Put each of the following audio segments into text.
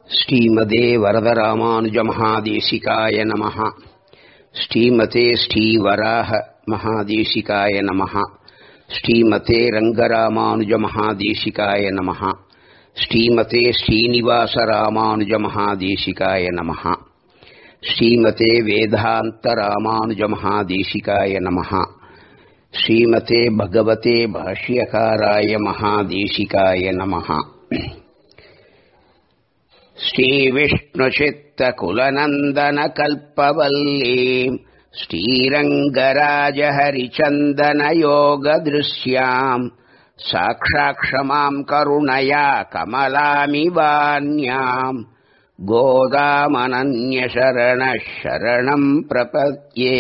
ஸ்ரீமதே வரதராமானுஜமகாதேசிகாய நமः ஸ்ரீமதே ஸ்ரீவராக மகாதேசிகாய நமः ஸ்ரீமதே ரங்கராமானுஜமகாதேசிகாய நமः ஸ்ரீமதே ஸ்ரீனிவாசராமானுஜமகாதேசிகாய நமः ஸ்ரீமதே வேதாந்தராமானுஜமகாதேசிகாய நமः ஸ்ரீமதே பகவதே பாஷ்யகாராய மகாதேசிகாய நமः श्रीविष्णुचित्तकुलनन्दनकल्पवल्लीम् श्रीरङ्गराजहरिचन्दनयोगदृश्याम् साक्षाक्षमाम् करुणया कमलामिवान्याम् गोदामनन्यशरणः शरणम् प्रपद्ये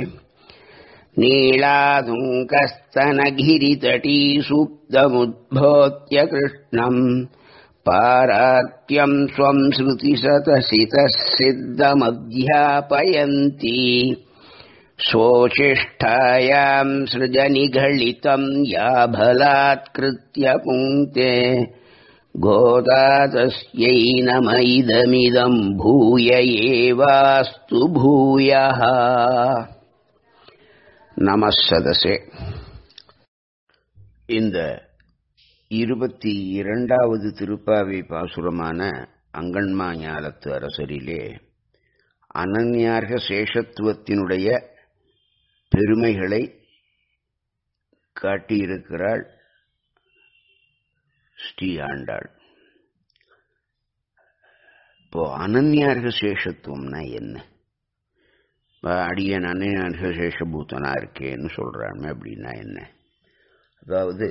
नीलादुङ्कस्तनगिरितटीसुप्तमुद्भोत्य कृष्णम् पारात्यम् स्वम् श्रुतिसतसितः सिद्धमध्यापयन्ती स्वोचिष्ठायाम् सृजनिघलितम् याभलात्कृत्य पुङ्क्ते गोदा तस्यै नम इदमिदम् भूय एवास्तु भूयः नमः सदसे இந்த இருபத்தி இரண்டாவது திருப்பாவை பாசுரமான அங்கன்மா ஞாலத்து அரசரிலே அனன்யார்க சேஷத்துவத்தினுடைய பெருமைகளை காட்டியிருக்கிறாள் ஸ்ரீ ஆண்டாள் இப்போ அனன்யார்க சேஷத்துவம்னா என்ன அடியன் அனன்யார்க சேஷபூத்தனா இருக்கேன்னு சொல்றாங்க அப்படின்னா என்ன அதாவது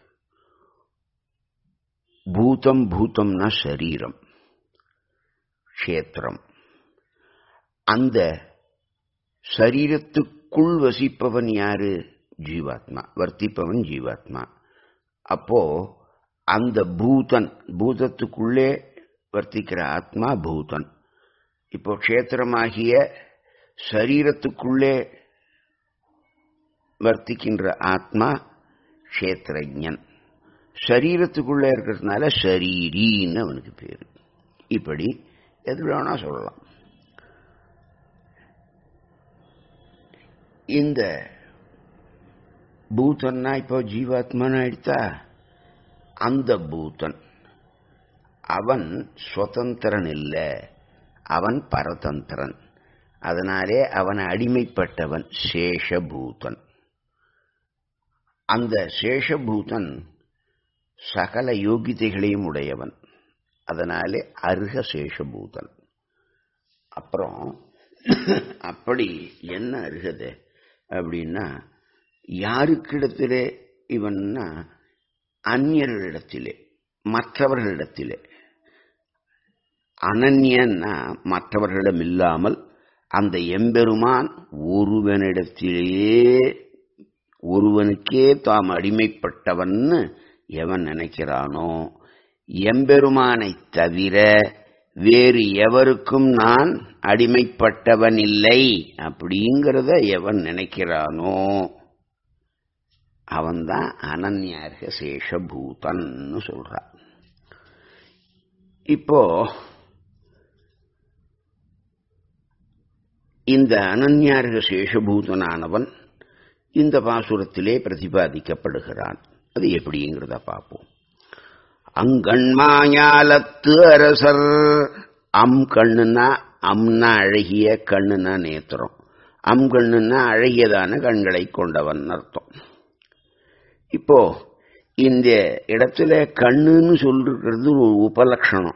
பூதம் பூதம்னா சரீரம் க்ஷேத்திரம் அந்த சரீரத்துக்குள் வசிப்பவன் யாரு ஜீவாத்மா வர்த்திப்பவன் ஜீவாத்மா அப்போ அந்த பூதன் பூதத்துக்குள்ளே வர்த்திக்கிற ஆத்மா பூதன் இப்போ க்ஷேத்திரமாகிய சரீரத்துக்குள்ளே வர்த்திக்கின்ற ஆத்மா க்ஷேத்திரஜன் சரீரத்துக்குள்ள இருக்கிறதுனால ஷரீரின்னு அவனுக்கு பேரு இப்படி எது வேணா சொல்லலாம் இந்த பூத்தன்னா இப்போ ஜீவாத்மான்னு ஆயிடுத்தா அந்த பூத்தன் அவன் சுதந்திரன் இல்லை அவன் பரதந்திரன் அதனாலே அவன் அடிமைப்பட்டவன் சேஷபூதன் அந்த சேஷபூதன் சகல யோகிதைகளையும் உடையவன் அதனாலே அருக சேஷபூதன் அப்புறம் அப்படி என்ன அருகது அப்படின்னா யாருக்கிடத்திலே இவன்னா அந்நியர்களிடத்திலே மற்றவர்களிடத்திலே அனன்யன்னா மற்றவர்களிடம் இல்லாமல் அந்த எம்பெருமான் ஒருவனிடத்திலேயே ஒருவனுக்கே தாம் அடிமைப்பட்டவன்னு எவன் நினைக்கிறானோ எம்பெருமானை தவிர வேறு எவருக்கும் நான் அடிமைப்பட்டவன் இல்லை அப்படிங்கிறத எவன் நினைக்கிறானோ அவன்தான் அனன்யார்க சேஷபூதன்னு சொல்றான் இப்போ இந்த அனன்யார்க சேஷபூதனானவன் இந்த பாசுரத்திலே பிரதிபாதிக்கப்படுகிறான் அது எப்படிங்கிறத பார்ப்போம் அங்கண்மாயாலத்து அரசர் அம் கண்ணுனா அம்னா அழகிய கண்ணுனா நேத்திரம் அம் கண்ணுனா அழகியதான கண்களை கொண்டவன் அர்த்தம் இப்போ இந்த இடத்துல கண்ணுன்னு சொல்றது ஒரு உபலட்சணம்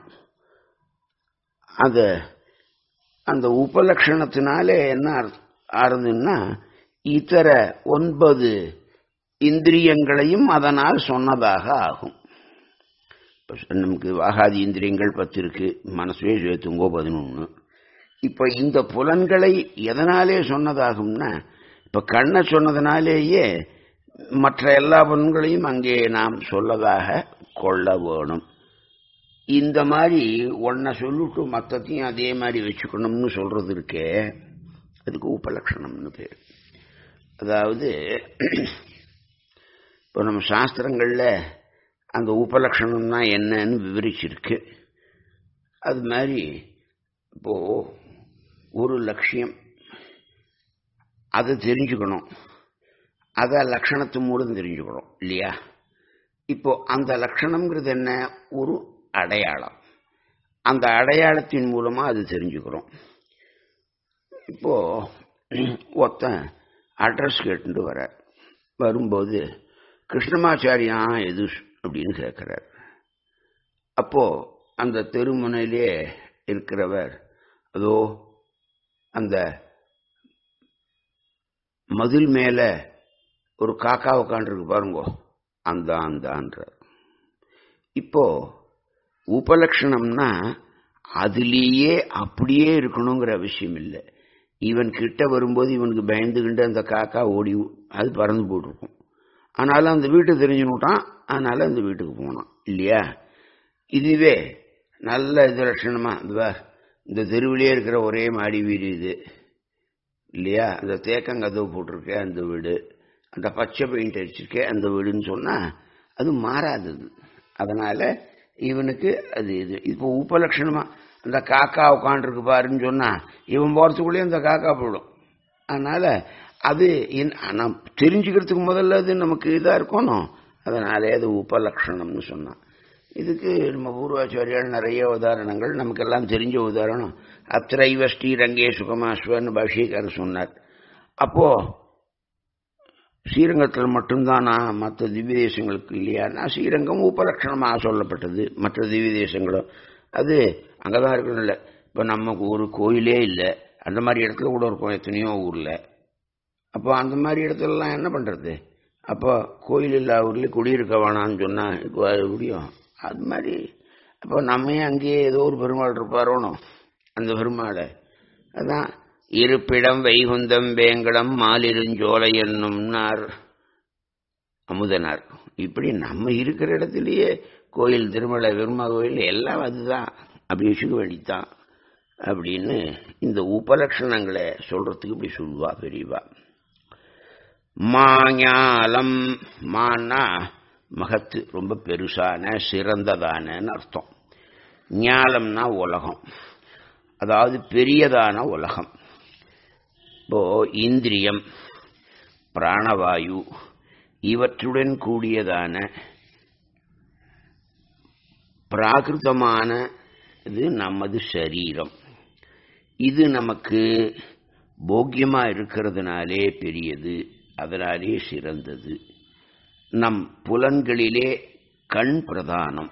அது அந்த உபலட்சணத்தினாலே என்ன ஆறுதுன்னா இதர ஒன்பது இந்திரியங்களையும் அதனால் சொன்னதாக ஆகும் நமக்கு வாகாதி இந்திரியங்கள் பத்து இருக்கு மனசுவே சேர்த்துங்கோ பதினொன்று இப்ப இந்த புலன்களை எதனாலே சொன்னதாகும்னா இப்ப கண்ணை சொன்னதுனாலேயே மற்ற எல்லா புலன்களையும் அங்கே நாம் சொல்லதாக கொள்ள வேணும் இந்த மாதிரி ஒன்ன சொல்லிட்டு மற்றத்தையும் அதே மாதிரி வச்சுக்கணும்னு சொல்றது இருக்கே அதுக்கு உபலட்சணம்னு பேர் அதாவது இப்போ நம்ம சாஸ்திரங்களில் அந்த உபலட்சணம்னா என்னன்னு விவரிச்சிருக்கு அது மாதிரி இப்போ ஒரு லட்சியம் அதை தெரிஞ்சுக்கணும் அதை லட்சணத்து மூலம் தெரிஞ்சுக்கணும் இல்லையா இப்போ அந்த லட்சணம்ங்கிறது என்ன ஒரு அடையாளம் அந்த அடையாளத்தின் மூலமா அது தெரிஞ்சுக்கிறோம் இப்போ ஒருத்தன் அட்ரஸ் கேட்டுட்டு வர வரும்போது கிருஷ்ணமாச்சாரியா எது அப்படின்னு கேட்கிறார் அப்போ அந்த தெருமுனையிலே இருக்கிறவர் அதோ அந்த மதில் மேல ஒரு காக்கா உட்காந்துருக்கு பாருங்க அந்த அந்தான்றார் இப்போ உபலட்சணம்னா அதுலேயே அப்படியே இருக்கணுங்கிற அவசியம் இல்லை இவன் கிட்ட வரும்போது இவனுக்கு பயந்துகிட்டு அந்த காக்கா ஓடி அது பறந்து போட்டிருக்கும் ஆனாலும் அந்த வீட்டை தெரிஞ்சுனுட்டான் அதனால அந்த வீட்டுக்கு போனான் இல்லையா இதுவே நல்ல இது லட்சணமா இதுவா இந்த தெருவிலே இருக்கிற ஒரே மாடி வீடு இது இல்லையா அந்த தேக்கங்கதவு போட்டிருக்கேன் அந்த வீடு அந்த பச்சை பெயிண்ட் அடிச்சிருக்கேன் அந்த வீடுன்னு சொன்னா அது மாறாதது அதனால இவனுக்கு அது இது இப்போ உபலட்சணமா அந்த காக்கா உட்காண்டிருக்கு பாருன்னு சொன்னா இவன் போறதுக்குள்ளேயே அந்த காக்கா போயிடும் அதனால அது நான் தெரிஞ்சுக்கிறதுக்கு முதல்ல அது நமக்கு இதாக இருக்கணும் அதனாலே அது உபலட்சணம்னு சொன்னான் இதுக்கு நம்ம பூர்வாச்சாரியால் நிறைய உதாரணங்கள் நமக்கெல்லாம் தெரிஞ்ச உதாரணம் அத்திரைவ ஸ்ரீரங்கே சுகமாஸ்வன்னு பாஷிகாரர் சொன்னார் அப்போ ஸ்ரீரங்கத்தில் மட்டும்தானா மற்ற திவ்ய தேசங்களுக்கு இல்லையானா ஸ்ரீரங்கம் உபலட்சணமாக சொல்லப்பட்டது மற்ற திவ்ய தேசங்களும் அது அங்கதான் இருக்கணும் இல்லை இப்போ நம்ம ஒரு கோயிலே இல்லை அந்த மாதிரி இடத்துல கூட இருக்கும் எத்தனையோ ஊரில் அப்போ அந்த மாதிரி இடத்துலலாம் என்ன பண்ணுறது அப்போ கோயில் இல்லா ஊரில் குடியிருக்க வேணாம்னு சொன்னால் இப்போ அது முடியும் அது மாதிரி அப்போ நம்ம அங்கேயே ஏதோ ஒரு பெருமாள் இருப்பாரோனோ அந்த பெருமாளை அதான் இருப்பிடம் வைகுந்தம் வேங்கடம் மாலிருஞ்சோலை என்னும்னார் அமுதனார் இப்படி நம்ம இருக்கிற இடத்துலயே கோயில் திருமலை பெருமா கோயில் எல்லாம் அதுதான் அப்படி வச்சுக்க வேண்டித்தான் அப்படின்னு இந்த உபலட்சணங்களை சொல்றதுக்கு இப்படி சொல்லுவா பெரியவா மாஞாலம் மான்னா மகத்து ரொம்ப பெருசான சிறந்ததான அர்த்தம் ஞாலம்னா உலகம் அதாவது பெரியதான உலகம் இப்போ இந்திரியம் பிராணவாயு இவற்றுடன் கூடியதான பிராகிருதமான இது நமது சரீரம் இது நமக்கு போக்கியமா இருக்கிறதுனாலே பெரியது அதனாலே சிறந்தது நம் புலன்களிலே கண் பிரதானம்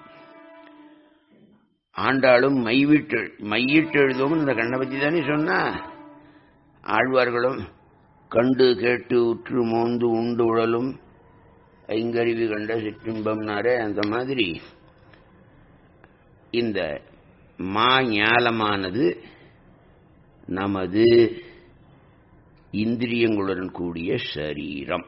ஆண்டாளும் மைவிட்டு மையிட்டு எழுதும் இந்த கண்ணை பற்றி தானே சொன்னா ஆழ்வார்களும் கண்டு கேட்டு உற்று மோந்து உண்டு உழலும் ஐங்கருவி கண்ட சிற்றின்பம்னாரே அந்த மாதிரி இந்த மா ஞாலமானது நமது இந்திரியங்களுடன் கூடிய சரீரம்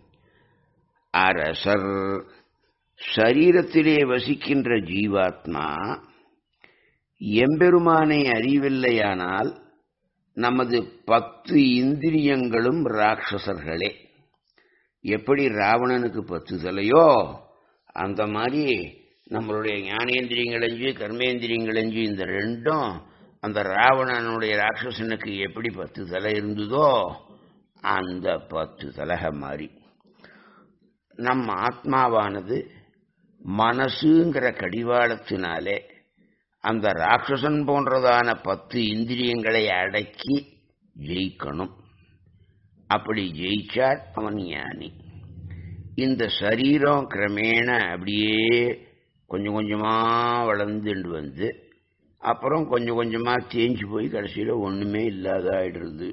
அரசர் சரீரத்திலே வசிக்கின்ற ஜீவாத்மா எம்பெருமானை அறிவில்லையானால் நமது பத்து இந்திரியங்களும் ராட்சசர்களே எப்படி ராவணனுக்கு பத்து தலையோ அந்த மாதிரி நம்மளுடைய ஞானேந்திரியங்களஞ்சு கர்மேந்திரியங்களஞ்சு இந்த ரெண்டும் அந்த ராவணனுடைய ராட்சசனுக்கு எப்படி பத்து தலை இருந்ததோ அந்த பத்து தலக மாதிரி நம் ஆத்மாவானது மனசுங்கிற கடிவாளத்தினாலே அந்த ராட்சசன் போன்றதான பத்து இந்திரியங்களை அடக்கி ஜெயிக்கணும் அப்படி ஜெயிச்சால் அவன் ஞானி இந்த சரீரம் கிரமேண அப்படியே கொஞ்சம் கொஞ்சமா வளர்ந்துட்டு வந்து அப்புறம் கொஞ்சம் கொஞ்சமா தேஞ்சு போய் கடைசியில் ஒண்ணுமே இல்லாத ஆயிடுறது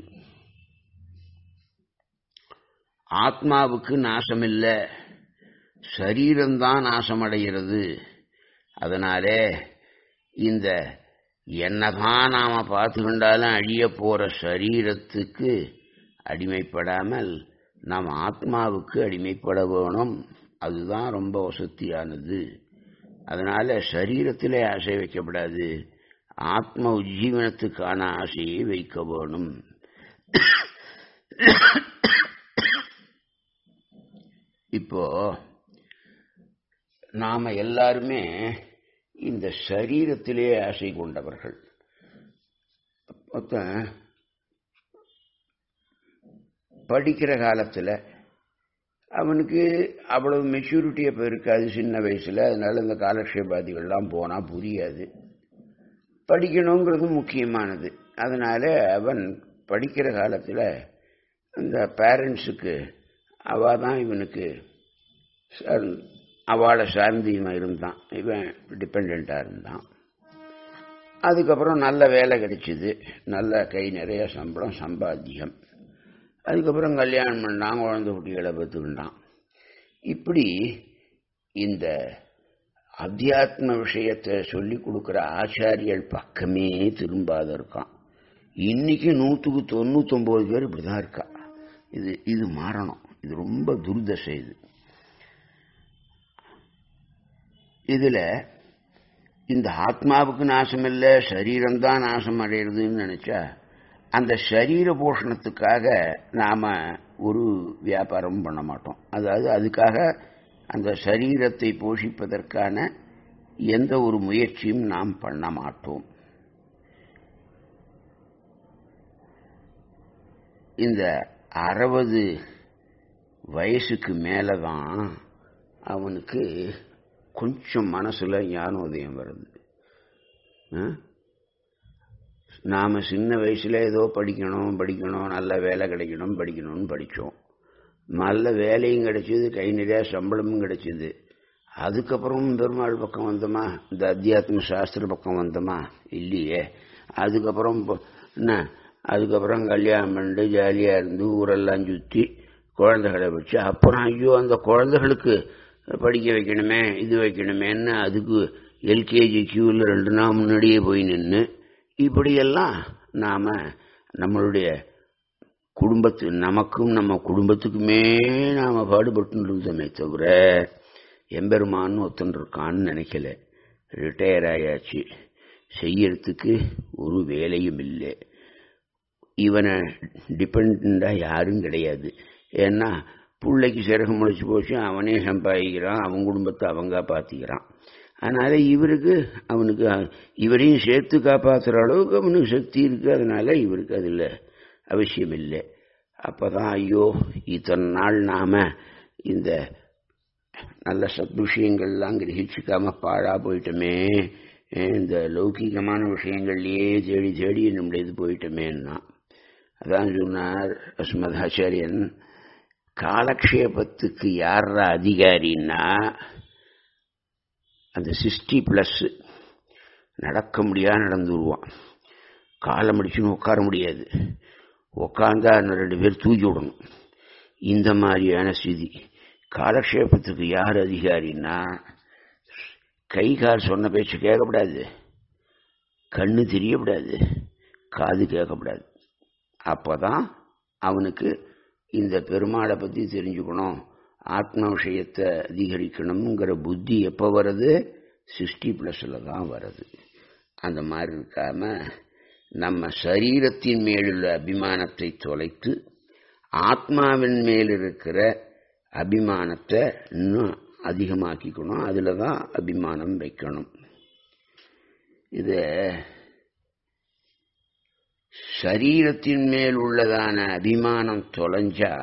ஆத்மாவுக்கு நாசம் இல்லை சரீரம்தான் நாசமடைகிறது அதனாலே இந்த என்னதான் நாம பார்த்துக்கிண்டாலும் அழிய போற சரீரத்துக்கு அடிமைப்படாமல் நாம் ஆத்மாவுக்கு அடிமைப்பட வேணும் அதுதான் ரொம்ப வசதியானது அதனால சரீரத்திலே ஆசை வைக்கப்படாது ஆத்ம உஜ்ஜீவனத்துக்கான ஆசையை வைக்க வேணும் இப்போ நாம எல்லாருமே இந்த சரீரத்திலே ஆசை கொண்டவர்கள் மொத்தம் படிக்கிற காலத்தில் அவனுக்கு அவ்வளவு மெச்சூரிட்டி அப்போ இருக்காது சின்ன வயசில் அதனால இந்த காலக்ஷேபாதிகள்லாம் போனால் புரியாது படிக்கணுங்கிறது முக்கியமானது அதனால அவன் படிக்கிற காலத்தில் அந்த பேரண்ட்ஸுக்கு அவள் தான் இவனுக்கு அவளை சார்ந்து இவன் இருந்தான் இவன் டிபெண்ட்டாக இருந்தான் அதுக்கப்புறம் நல்ல வேலை கிடைச்சிது நல்ல கை நிறைய சம்பளம் சம்பாத்தியம் அதுக்கப்புறம் கல்யாணம் பண்ணான் குழந்தை குட்டிகளை பெற்றுக்கிட்டான் இப்படி இந்த அத்தியாத்ம விஷயத்தை சொல்லி கொடுக்குற ஆச்சாரியல் பக்கமே திரும்பாத இருக்கான் இன்னைக்கு நூற்றுக்கு தொண்ணூத்தொம்பது பேர் இப்படிதான் இருக்கா இது இது மாறணும் இது ரொம்ப துர்தசை இது இதுல இந்த ஆத்மாவுக்கு நாசம் இல்லை சரீரம்தான் நாசம் அடையிறதுன்னு நினைச்சா அந்த சரீர போஷணத்துக்காக நாம ஒரு வியாபாரம் பண்ண மாட்டோம் அதாவது அதுக்காக அந்த சரீரத்தை போஷிப்பதற்கான எந்த ஒரு முயற்சியும் நாம் பண்ண மாட்டோம் இந்த அறுபது வயசுக்கு மேலதான் அவனுக்கு கொஞ்சம் மனசுல ஞானோதயம் வருது நாம சின்ன வயசுல ஏதோ படிக்கணும் படிக்கணும் நல்ல வேலை கிடைக்கணும் படிக்கணும்னு படித்தோம் நல்ல வேலையும் கிடைச்சிது கை நிறைய சம்பளமும் கிடைச்சிது அதுக்கப்புறம் பெருமாள் பக்கம் வந்தோமா இந்த அத்தியாத்ம சாஸ்திர பக்கம் வந்தோமா இல்லையே அதுக்கப்புறம் என்ன அதுக்கப்புறம் கல்யாணம் பண்ணிட்டு ஜாலியாக இருந்து ஊரெல்லாம் சுற்றி குழந்தைகளை வச்சு அப்புறம் ஐயோ அந்த குழந்தைகளுக்கு படிக்க வைக்கணுமே இது வைக்கணுமேன்னு அதுக்கு எல்கேஜி கியூவில் ரெண்டு நாள் முன்னாடியே போய் நின்று இப்படியெல்லாம் நாம் நம்மளுடைய குடும்பத்து நமக்கும் நம்ம குடும்பத்துக்குமே நாம் பாடுபட்டு இருந்தோமே தவிர எம்பெருமான்னு ஒருத்தன் இருக்கான்னு நினைக்கல ரிட்டையர் ஆயாச்சு செய்யறதுக்கு ஒரு வேலையும் இல்லை இவனை டிபெண்டாக யாரும் கிடையாது ஏன்னா பிள்ளைக்கு சிறகு முளைச்சு போச்சு அவனே சம்பாதிக்கிறான் அவன் குடும்பத்தை அவங்க பார்த்திக்கிறான் அதனால இவருக்கு அவனுக்கு இவரையும் சேர்த்து காப்பாற்றுற அளவுக்கு அவனுக்கு சக்தி இருக்கு அதனால இவருக்கு அதில் அவசியம் இல்லை அப்பதான் ஐயோ இத்தனை நாள் நாம இந்த நல்ல சத்விஷயங்கள்லாம் கிரகிச்சுக்காம பாழா போயிட்டோமே இந்த லௌகிகமான விஷயங்கள்லயே தேடி தேடி நம்முடைய இது போயிட்டோமேன்னா அதான் சொன்னார் அஸ்மதாச்சாரியன் காலக்ஷேபத்துக்கு யாரா அதிகாரின்னா அந்த சிக்ஸ்டி பிளஸ் நடக்க முடியாது நடந்துருவான் காலம் அடிச்சுன்னு உட்கார முடியாது உட்காந்தா ரெண்டு பேர் தூக்கி விடணும் இந்த மாதிரியான ஸ்திதி காலக்ஷேபத்துக்கு யார் அதிகாரின்னா கை கால் சொன்ன பேச்சு கேட்கக்கூடாது கண்ணு தெரியக்கூடாது காது கேட்கக்கூடாது அப்போதான் அவனுக்கு இந்த பெருமாளை பற்றி தெரிஞ்சுக்கணும் ஆத்ம விஷயத்தை அதிகரிக்கணுங்கிற புத்தி எப்போ வருது சிக்ஸ்டி ப்ளஸில் தான் வருது அந்த மாதிரி இருக்காம நம்ம சரீரத்தின் மேலுள்ள அபிமானத்தை தொலைத்து ஆத்மாவின் மேல் இருக்கிற அபிமானத்தை இன்னும் அதிகமாக்கிக்கணும் அதில் தான் அபிமானம் வைக்கணும் இது சரீரத்தின் மேல் உள்ளதான அபிமானம் தொலைஞ்சா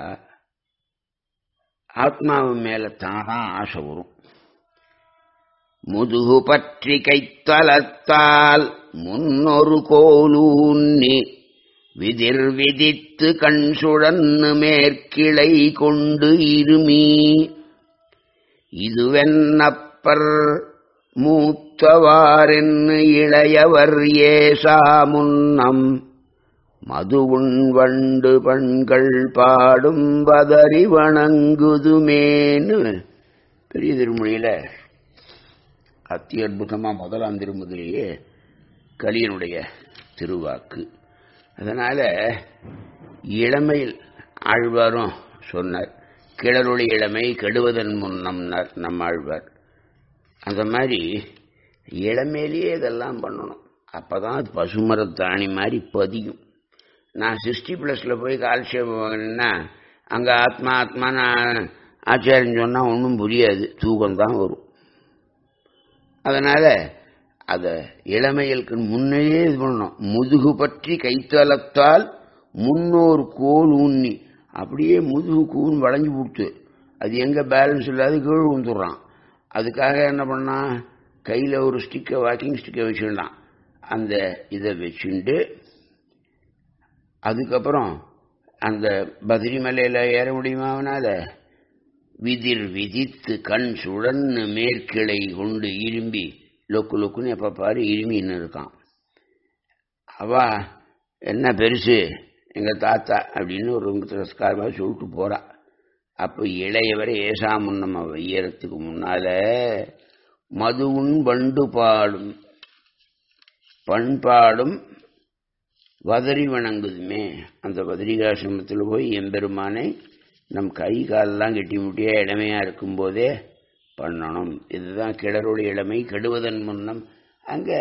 ஆத்மாவின் மேல தானா ஆசை வரும் முதுகு பற்றி கைத்தலத்தால் முன்னொரு கோலூன்னி விதிர் விதித்து கண் சுழன்னு மேற்கிளை கொண்டு இருமி இதுவென்னப்பர் மூத்தவாரென்னு இளையவர் ஏசா முன்னம் மதுவுண் வண்டு பண்கள் பாடும் பதறி வணங்குதுமேன்னு பெரிய திருமொழியில அத்தி அற்புதமா முதலாம் திருமுதிலேயே கலியனுடைய திருவாக்கு அதனால இளமையில் ஆழ்வாரும் சொன்னார் கிளருளி இளமை கெடுவதன் முன்னம்னார் நம்ம ஆழ்வார் அந்த மாதிரி இளமையிலேயே இதெல்லாம் பண்ணணும் அப்பதான் அது பசுமரத்தாணி மாதிரி பதியும் நான் சிக்ஸ்டி ப்ளஸில் போய் கால்சியம் வாங்கினேன்னா அங்கே ஆத்மா ஆத்மா நான் ஆச்சாரியன் சொன்னால் ஒன்றும் புரியாது தூக்கம் தான் வரும் அதனால் அதை இளமையலுக்கு முன்னையே இது பண்ணணும் முதுகு பற்றி கைத்தளத்தால் முன்னோர் கோல் ஊன்னி அப்படியே முதுகு கூன் வளைஞ்சு போட்டு அது எங்க பேலன்ஸ் இல்லாத கீழ் விழுந்துடுறான் அதுக்காக என்ன பண்ணா கையில் ஒரு ஸ்டிக்கை வாக்கிங் ஸ்டிக்கை வச்சுட்டான் அந்த இதை வச்சுண்டு அதுக்கப்புறம் அந்த பத்ரி மலையில் ஏற முடியுமா அவனால விதிர் விதித்து கண் சுழன்னு மேற்கிளை கொண்டு இரும்பி லொக்கு லொக்குன்னு எப்போ பாரு இருமின்னு இருக்கான் அவா என்ன பெருசு எங்கள் தாத்தா அப்படின்னு ஒரு ரொம்ப திரஸ்காரமாக சொல்லிட்டு போறா அப்போ இளையவரை ஏசாமுன் நம்ம வையறதுக்கு முன்னால மதுவுன் பண்டு பாடும் பண்பாடும் வதறி வணங்குதுமே அந்த பத்ரிகாசிரமத்தில் போய் எம்பெருமானை நம் கை காலெல்லாம் கெட்டி முட்டியா இளமையா இருக்கும்போதே பண்ணணும் இதுதான் கிளருடைய இளமை கெடுவதன் முன்னம் அங்க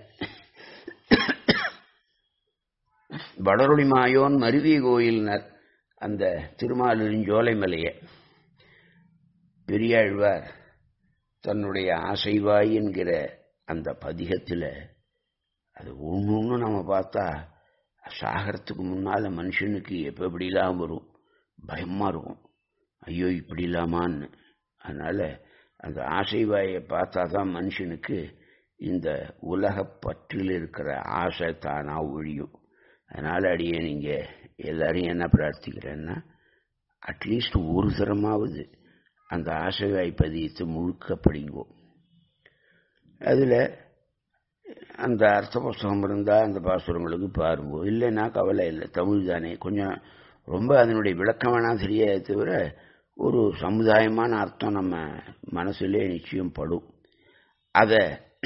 வடருளி மாயோன் மருவி கோயில்னர் அந்த திருமாலின் ஜோலைமலைய பெரியாழ்வார் தன்னுடைய ஆசைவாய் என்கிற அந்த பதிகத்தில் அது ஒன்று ஒன்று நம்ம பார்த்தா சாகரத்துக்கு முன்னால் மனுஷனுக்கு எப்போ இப்படிலாம் வரும் பயமாக இருக்கும் ஐயோ இப்படி இல்லாமான்னு அதனால் அந்த ஆசைவாயை பார்த்தா தான் மனுஷனுக்கு இந்த உலக பற்றில் இருக்கிற ஆசை தானாக ஒழியும் அதனால் அடியே நீங்கள் எல்லாரையும் என்ன பிரார்த்திக்கிறேன்னா அட்லீஸ்ட் ஒரு தரமாவது அந்த ஆசைவாய் பதியத்தை முழுக்க படிங்கோ அதில் அந்த அர்த்த புஸ்தகம் இருந்தால் அந்த பாசுரங்களுக்கு பாருங்கோ இல்லைன்னா கவலை இல்லை தமிழ் தானே கொஞ்சம் ரொம்ப அதனுடைய விளக்கம் வேணாம் தெரியாது தவிர ஒரு சமுதாயமான அர்த்தம் நம்ம மனசுலே நிச்சயம் படும் அதை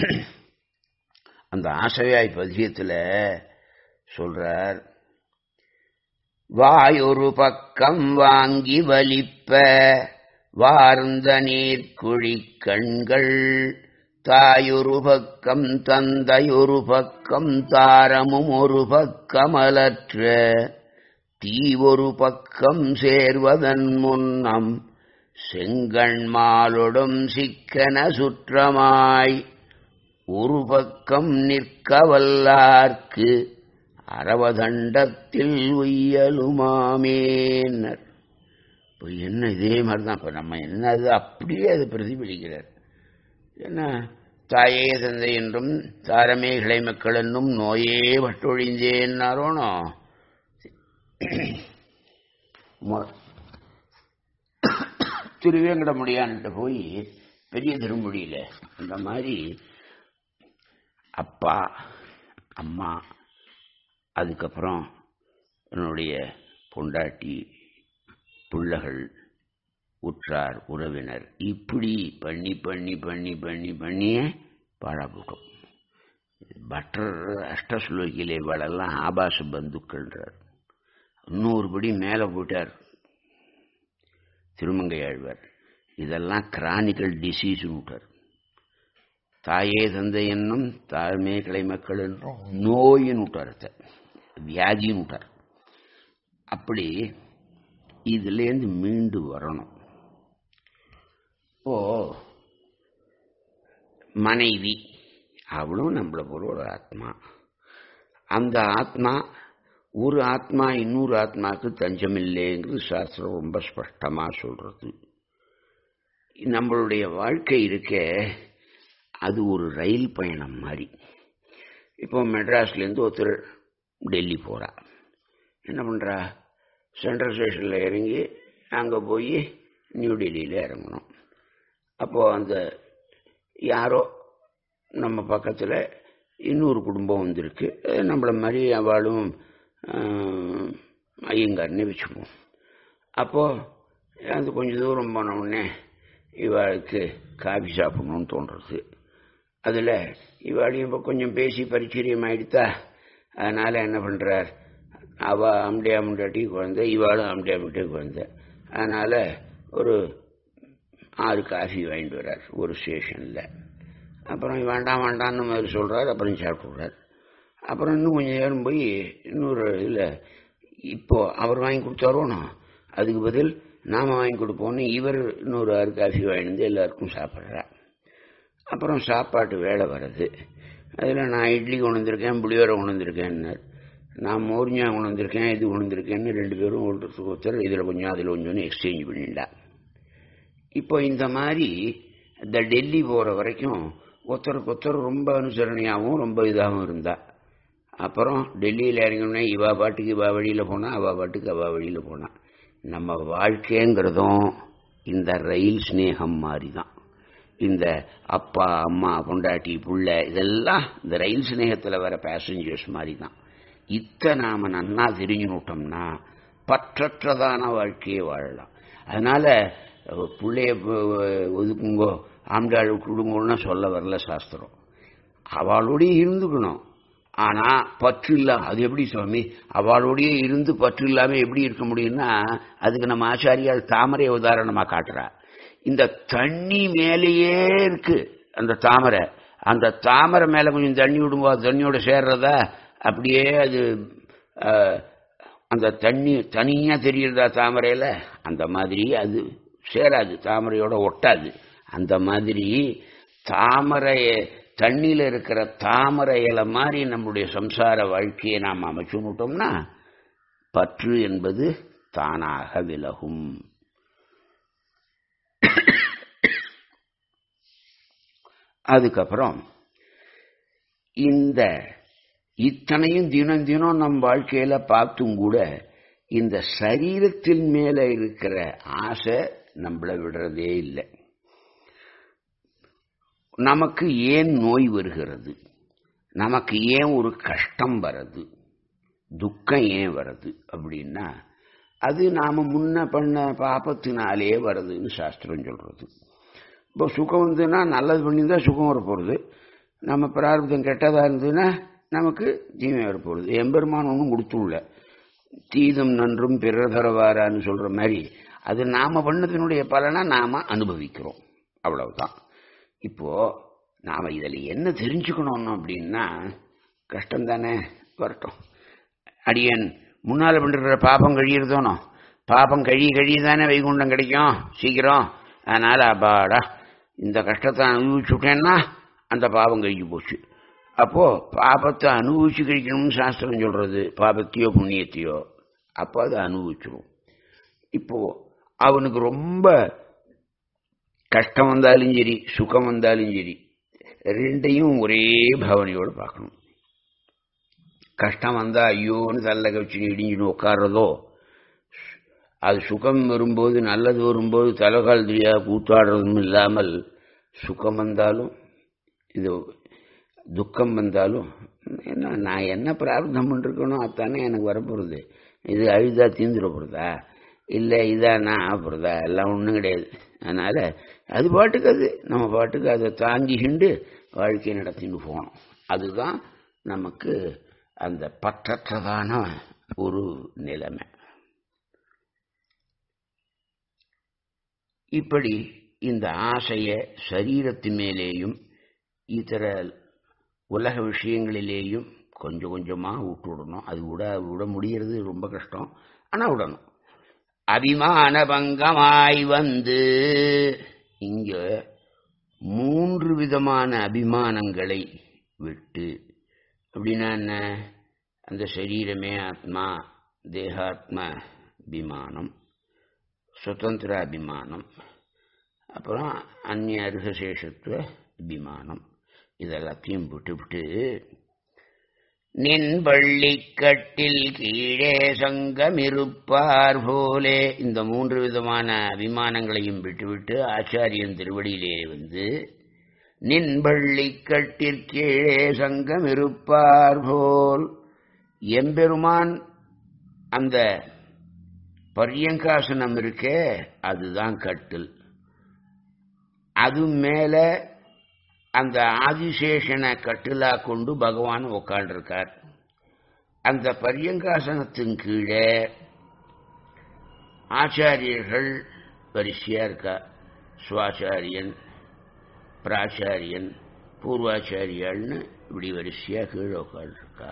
அந்த ஆசையாய் பதியத்தில் சொல்றார் வாயொரு பக்கம் வாங்கி வலிப்ப வார்ந்த நீர்க்குழி கண்கள் தாயொரு பக்கம் தந்தையொரு பக்கம் தாரமும் ஒரு பக்கம் அலற்ற தீ ஒரு பக்கம் சேர்வதன் முன்னம் செங்கண்மாலொடும் சிக்கன சுற்றமாய் ஒரு பக்கம் நிற்க வல்லார்க்கு அரவதண்டத்தில் உய்யலுமாமேனர் இப்போ என்ன இதே மாதிரி தான் இப்போ நம்ம என்னது அப்படியே அது பிரதிபலிக்கிறார் என்ன தாயே தந்தை என்றும் தாரமே கிளை மக்கள் என்னும் நோயே வட்டொழிந்தேன்னாரோனோ திருவேங்கடமுடியான்ட்ட போய் பெரிய திருமொழியில் அந்த மாதிரி அப்பா அம்மா அதுக்கப்புறம் என்னுடைய பொண்டாட்டி பிள்ளைகள் உற்றார் உறவினர் இப்படி பண்ணி பண்ணி பண்ணி பண்ணி பண்ணியே பாழாப்பட்டோம் பட்டர் அஷ்டஸ்லோகியிலே இவளெல்லாம் ஆபாச பந்துக்கள்ன்றார் இன்னொரு படி மேலே போட்டார் திருமங்கை ஆழ்வார் இதெல்லாம் கிரானிக்கல் டிசீஸ்னு விட்டார் தாயே தந்தை என்னும் தாழ்மே கிளை மக்கள் என்றும் நோயின்னு விட்டார் வியாதின்னு விட்டார் அப்படி இதுலேருந்து மீண்டு வரணும் ஓ மனைவி அவளும் நம்மளை போல ஒரு ஆத்மா அந்த ஆத்மா ஒரு ஆத்மா இன்னொரு ஆத்மாவுக்கு தஞ்சமில்லைங்கிறது சாஸ்திரம் ரொம்ப ஸ்பஷ்டமாக சொல்றது நம்மளுடைய வாழ்க்கை இருக்க அது ஒரு ரயில் பயணம் மாதிரி இப்போ மெட்ராஸ்லேருந்து ஒருத்தர் டெல்லி போகிறா என்ன பண்ணுறா சென்ட்ரல் ஸ்டேஷனில் இறங்கி அங்கே போய் நியூ டெல்லியில் இறங்கணும் அப்போது அந்த யாரோ நம்ம பக்கத்தில் இன்னொரு குடும்பம் வந்திருக்கு நம்மளை மாதிரி அவளும் ஐயங்காரனே வச்சுக்குவோம் அப்போது அது கொஞ்சம் தூரம் போன உடனே இவாளுக்கு காஃபி சாப்பிடணும்னு தோன்றுறது அதில் இவாளையும் இப்போ கொஞ்சம் பேசி பரிச்சரியம் ஆகிடுத்தா அதனால் என்ன பண்ணுறார் அவள் அம்டியா முண்டாட்டி குழந்தை இவாளும் அம்டியா முட்டாட்டி குழந்தை அதனால் ஒரு ஆறு காஃபி வாங்கிட்டு வர்றார் ஒரு ஸ்டேஷனில் அப்புறம் வேண்டாம் வேண்டாம்னு மாதிரி சொல்கிறார் அப்புறம் சாப்பிட்றார் அப்புறம் இன்னும் கொஞ்சம் நேரம் போய் இன்னொரு இதில் இப்போது அவர் வாங்கி கொடுத்தாரோணும் அதுக்கு பதில் நாம் வாங்கி கொடுப்போன்னு இவர் இன்னொரு ஆறு காஃபி வாங்கிட்டு எல்லாருக்கும் சாப்பிட்றா அப்புறம் சாப்பாட்டு வேலை வருது அதில் நான் இட்லி கொண்டு வந்திருக்கேன் புளியோரை கொண்டு வந்திருக்கேன்னார் நான் மோர்ஞா கொண்டு வந்திருக்கேன் இது கொண்டு வந்திருக்கேன்னு ரெண்டு பேரும் ஒருத்தருக்கு ஒருத்தர் இதில் கொஞ்சம் அதில் கொஞ்சம்னு எக்ஸ்சேஞ்ச் பண்ணிட்டா இப்போ இந்த மாதிரி இந்த டெல்லி போகிற வரைக்கும் ஒருத்தருக்கு ஒருத்தர் ரொம்ப அனுசரணையாகவும் ரொம்ப இதாகவும் இருந்தா அப்புறம் டெல்லியில் இறங்கினோடனே இவா பாட்டுக்கு இவா வழியில் போனா அவா பாட்டுக்கு அவா வழியில் போனா நம்ம வாழ்க்கைங்கிறதும் இந்த ரயில் ஸ்நேகம் மாதிரி தான் இந்த அப்பா அம்மா பொண்டாட்டி புள்ள இதெல்லாம் இந்த ரயில் சிநேகத்தில் வர பேசஞ்சர்ஸ் மாதிரி தான் இத்தை நாம நன்னா தெரிஞ்சுனுட்டோம்னா பற்றற்றதான வாழ்க்கையை வாழலாம் அதனால பிள்ளைய ஒதுக்குங்கோ ஆண்டாள் விட்டுடுங்கன்னு சொல்ல வரல சாஸ்திரம் அவளோடய இருந்துக்கணும் ஆனா பற்று இல்லாம அது எப்படி சுவாமி அவளோடய இருந்து பற்று இல்லாம எப்படி இருக்க முடியும்னா அதுக்கு நம்ம ஆச்சாரியால் தாமரை உதாரணமா காட்டுறா இந்த தண்ணி மேலேயே இருக்கு அந்த தாமரை அந்த தாமரை மேல கொஞ்சம் தண்ணி விடும்போது தண்ணியோட சேர்றதா அப்படியே அது அந்த தண்ணி தனியா தெரியறதா தாமரையில அந்த மாதிரி அது சேராது தாமரையோட ஒட்டாது அந்த மாதிரி தாமரை தண்ணியில இருக்கிற தாமரை இலை மாதிரி நம்முடைய சம்சார வாழ்க்கையை நாம் அமைச்சுட்டோம்னா பற்று என்பது தானாக விலகும் அதுக்கப்புறம் இந்த இத்தனையும் தினம் தினம் நம் வாழ்க்கையில பார்த்தும் கூட இந்த சரீரத்தின் மேல இருக்கிற ஆசை நம்மளை விடுறதே இல்லை நமக்கு ஏன் நோய் வருகிறது நமக்கு ஏன் ஒரு கஷ்டம் வருது துக்கம் ஏன் வருது அப்படின்னா அது நாம முன்ன பண்ண பாப்பத்தினாலே வருதுன்னு சாஸ்திரம் சொல்றது இப்போ சுகம் வந்ததுன்னா நல்லது பண்ணியிருந்தா சுகம் வரப்போகிறது நம்ம பிரார்த்தம் கெட்டதாக இருந்ததுன்னா நமக்கு தீமை வரப்போகிறது எம்பெருமான் ஒன்றும் கொடுத்துள்ள தீதும் நன்றும் பிறர் தரவாரான்னு சொல்ற மாதிரி அது நாம பண்ணதினுடைய பலனை நாம அனுபவிக்கிறோம் அவ்வளவுதான் இப்போ நாம இதில் என்ன தெரிஞ்சுக்கணும் அப்படின்னா கஷ்டம் தானே வரட்டும் அடியன் முன்னால் பண்ணுற பாப்பம் கழியிறதோனோ பாப்பம் கழி கழி தானே வைகுண்டம் கிடைக்கும் சீக்கிரம் அதனால அப்பாடா இந்த கஷ்டத்தை அனுபவிச்சுட்டேன்னா அந்த பாவம் கழிஞ்சு போச்சு அப்போ பாபத்தை அனுபவிச்சு கழிக்கணும்னு சாஸ்திரம் சொல்றது பாபத்தையோ புண்ணியத்தையோ அப்போ அதை அனுபவிச்சிடும் இப்போ அவனுக்கு ரொம்ப கஷ்டம் வந்தாலும் சரி சுகம் வந்தாலும் சரி ரெண்டையும் ஒரே பாவனையோடு பார்க்கணும் கஷ்டம் வந்தா ஐயோன்னு தள்ள கவிச்சு இடிஞ்சுன்னு உட்கார்றதோ அது சுகம் வரும்போது நல்லது வரும்போது தலைகால் தெரியா கூத்தாடுறதும் இல்லாமல் சுகம் வந்தாலும் இது துக்கம் வந்தாலும் என்ன நான் என்ன பிரார்த்தம் பண்ணிருக்கணும் அதானே எனக்கு வரப்போகிறது இது அழுதா தீந்துட போகிறதா இல்லை இதானா ஆகிறதா எல்லாம் ஒன்றும் கிடையாது அதனால் அது பாட்டுக்கு அது நம்ம பாட்டுக்கு அதை தாங்கிக்கிண்டு வாழ்க்கை நடத்தின்னு போகணும் அதுதான் நமக்கு அந்த பற்றற்றதான ஒரு நிலைமை இப்படி இந்த ஆசைய சரீரத்தின் மேலேயும் இதர உலக விஷயங்களிலேயும் கொஞ்சம் கொஞ்சமாக விட்டு விடணும் அது விட விட முடியறது ரொம்ப கஷ்டம் ஆனால் விடணும் அபிமான பங்கமாய் வந்து இங்க மூன்று விதமான அபிமானங்களை விட்டு அப்படின்னா என்ன அந்த சரீரமே ஆத்மா தேகாத்ம அபிமானம் சுதந்திர அபிமானம் அப்புறம் அந்நிய அருகசேஷத்துவ அபிமானம் இதெல்லாத்தையும் விட்டுவிட்டு நின் பள்ளிக்கட்டில் கீழே சங்கமிருப்பார் போலே இந்த மூன்று விதமான அபிமானங்களையும் விட்டுவிட்டு ஆச்சாரியன் திருவடியிலே வந்து நின் பள்ளிக்கட்டிற்கீழே சங்கமிருப்பார் போல் எம்பெருமான் அந்த பரியங்காசனம் இருக்கே அதுதான் கட்டில் அது மேல அந்த ஆதிசேஷனை கட்டிலா கொண்டு பகவான் உட்காண்டிருக்கார் அந்த பரியங்காசனத்தின் கீழே ஆச்சாரியர்கள் வரிசையா இருக்கா சுவாச்சாரியன் பிராச்சாரியன் பூர்வாச்சாரியாள்னு இப்படி வரிசையா கீழே உட்காந்துருக்கா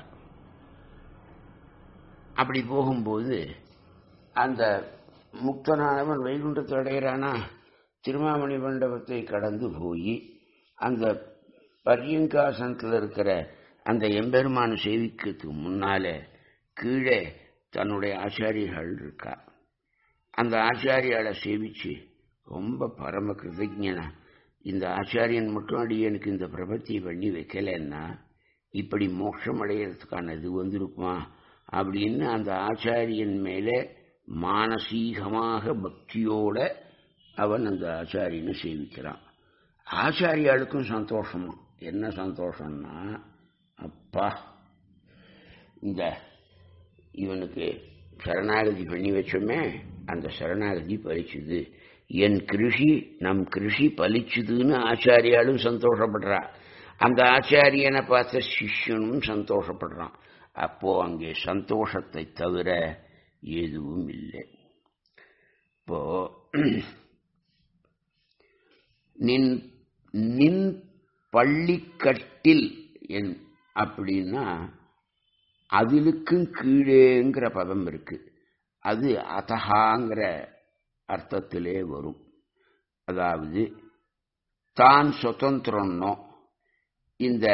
அப்படி போகும்போது அந்த முக்தனானவன் வைகுண்டத்தை அடைகிறானா திருமாமணி மண்டபத்தை கடந்து போய் அந்த பரியங்காசனத்தில் இருக்கிற அந்த எம்பெருமான சேவிக்கிறதுக்கு முன்னால கீழே தன்னுடைய ஆச்சாரியர்கள் இருக்கா அந்த ஆச்சாரியால சேவிச்சு ரொம்ப பரம கிருதஜனா இந்த ஆச்சாரியன் மட்டும் அடியனுக்கு இந்த பிரபத்தியை பண்ணி வைக்கலன்னா இப்படி மோட்சம் அடையிறதுக்கான இது வந்திருக்குமா அப்படின்னு அந்த ஆச்சாரியன் மேலே மானசீகமாக பக்தியோட அவன் அந்த ஆச்சாரியனை சேவிக்கிறான் ஆச்சாரியாளுக்கும் சந்தோஷமா என்ன சந்தோஷம்னா அப்பா இந்த இவனுக்கு சரணாகதி பண்ணி வச்சோமே அந்த சரணாகதி பலிச்சுது என் கிருஷி நம் கிருஷி பலிச்சுதுன்னு ஆச்சாரியாலும் சந்தோஷப்படுறா அந்த ஆச்சாரியனை பார்த்த சிஷ்யனும் சந்தோஷப்படுறான் அப்போ அங்கே சந்தோஷத்தை தவிர எதுவும் இல்லை இப்போ நின் நின் பள்ளிக்கட்டில் என் அப்படின்னா அதிலுக்கும் கீழேங்கிற பதம் இருக்கு அது அதகாங்கிற அர்த்தத்திலே வரும் அதாவது தான் சுதந்திரம்னோ இந்த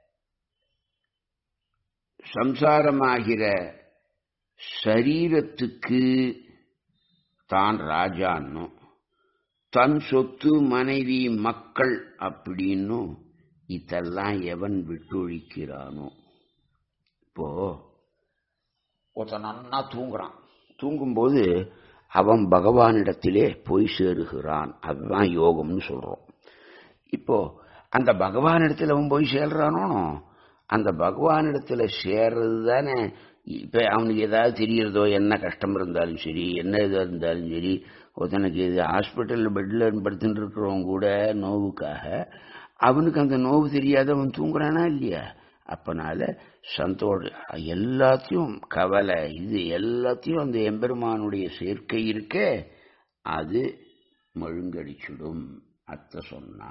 சம்சாரமாகிற சரீரத்துக்கு தான் ராஜான்னும் தன் சொத்து மனைவி மக்கள் அப்படின்னும் இதெல்லாம் எவன் விட்டொழிக்கிறானோ இப்போ ஒருத்தன் நன்னா தூங்குறான் தூங்கும்போது அவன் பகவானிடத்திலே போய் சேருகிறான் அதுதான் யோகம்னு சொல்றோம் இப்போ அந்த பகவானிடத்தில் அவன் போய் சேர்றானோ அந்த பகவானிடத்துல சேர்றது தானே இப்ப அவனுக்கு ஏதாவது தெரியறதோ என்ன கஷ்டம் இருந்தாலும் சரி என்ன இதாக இருந்தாலும் சரி ஒருத்தனுக்கு இது ஹாஸ்பிட்டலில் பெட்டில் படுத்துட்டு இருக்கிறவங்க கூட நோவுக்காக அவனுக்கு அந்த நோவு தெரியாத அவன் தூங்குறானா இல்லையா அப்பனால சந்தோஷம் எல்லாத்தையும் கவலை இது எல்லாத்தையும் அந்த எம்பெருமானுடைய சேர்க்கை இருக்க அது மழுங்கடிச்சிடும் அத்த சொன்னா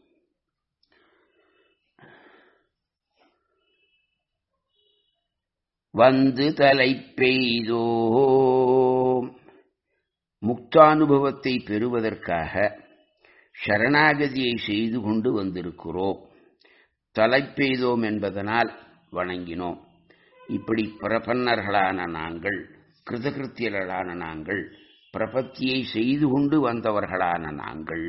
வந்து தலை பெய்தோ முக்தானுபவத்தை பெறுவதற்காக சரணாகதியை செய்து கொண்டு வந்திருக்கிறோம் தலைப்பெய்தோம் என்பதனால் வணங்கினோம் இப்படி பிரபன்னர்களான நாங்கள் கிருதகிருத்தியர்களான நாங்கள் பிரபத்தியை செய்து கொண்டு வந்தவர்களான நாங்கள்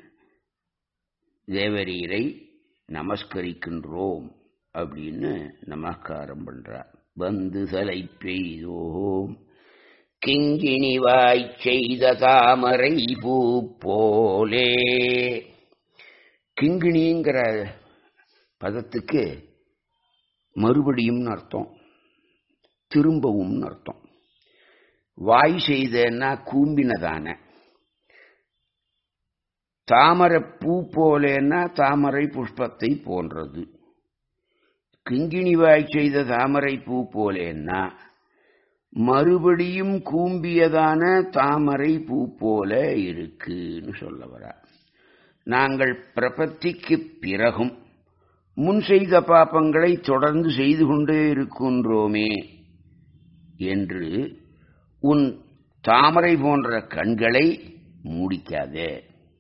தேவரீரை நமஸ்கரிக்கின்றோம் அப்படின்னு நமஸ்காரம் பண்றார் வந்து தலை பெய்தோம் கிங்கிணிவாய் செய்த தாமரை பூ போலே கிங்கிணிங்கிற பதத்துக்கு மறுபடியும் அர்த்தம் திரும்பவும் அர்த்தம் வாய் செய்தன்னா கூம்பினதான தாமரை பூ போலேன்னா தாமரை புஷ்பத்தை போன்றது கிங்கிணி வாய் செய்த தாமரை பூ போலேன்னா மறுபடியும் கூம்பியதான தாமரை பூ போல இருக்குன்னு சொல்ல வர நாங்கள் பிரபத்திக்கு பிறகும் முன் செய்த பாப்பங்களை தொடர்ந்து செய்து கொண்டே இருக்கின்றோமே என்று உன் தாமரை போன்ற கண்களை மூடிக்காதே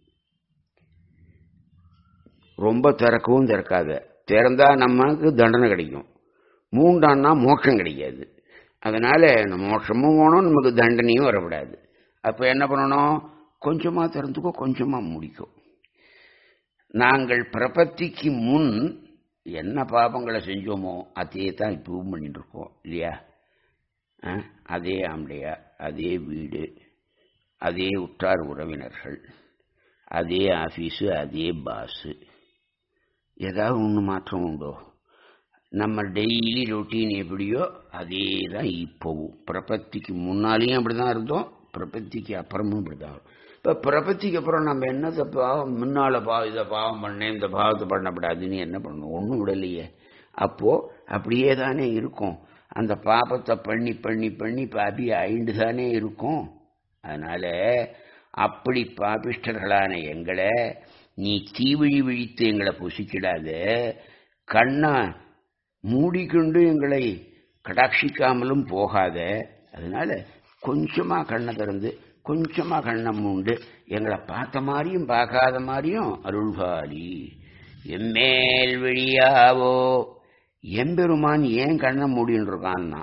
ரொம்ப திறக்கவும் திறக்காத திறந்தா நமக்கு தண்டனை கிடைக்கும் மூண்டான்னா மோட்சம் கிடைக்காது அதனால நம்ம மோட்சமும் போகணும் நமக்கு தண்டனையும் வரக்கூடாது அப்போ என்ன பண்ணணும் கொஞ்சமாக திறந்துக்கோ கொஞ்சமாக முடிக்கும் நாங்கள் பிரபத்திக்கு முன் என்ன பாபங்களை செஞ்சோமோ அதே தான் இப்பவும் பண்ணிட்டு இருக்கோம் இல்லையா அதே ஆம்பளையா அதே வீடு அதே உற்றார் உறவினர்கள் அதே ஆஃபீஸு அதே பாஸு ஏதாவது ஒன்று மாற்றம் உண்டோ நம்ம டெய்லி ரொட்டீன் எப்படியோ அதே தான் இப்போவும் பிரபத்திக்கு முன்னாலேயும் அப்படி தான் இருந்தோம் பிரபத்திக்கு அப்புறமும் அப்படி தான் இப்போ பிரபத்திக்கு அப்புறம் நம்ம என்னத்தை பாவம் முன்னால் பாவம் இதை பாவம் பண்ணேன் இந்த பாவத்தை பண்ணக்கூடாதுன்னு என்ன பண்ணணும் ஒன்றும் விடலையே அப்போது அப்படியே தானே இருக்கும் அந்த பாபத்தை பண்ணி பண்ணி பண்ணி பாபி ஆயிண்டு தானே இருக்கும் அதனால அப்படி பாபிஷ்டர்களான எங்களை நீ தீவிழி விழித்து எங்களை புசிக்கிடாத கண்ணை மூடிக்கொண்டு எங்களை கடாட்சிக்காமலும் போகாத அதனால கொஞ்சமா கண்ணை திறந்து கொஞ்சமா கண்ணை மூண்டு எங்களை பார்த்த மாதிரியும் பார்க்காத மாதிரியும் அருள்காலி எம்மேல் விழியாவோ எம்பெருமான் ஏன் கண்ணை மூடின்னு இருக்கான்னா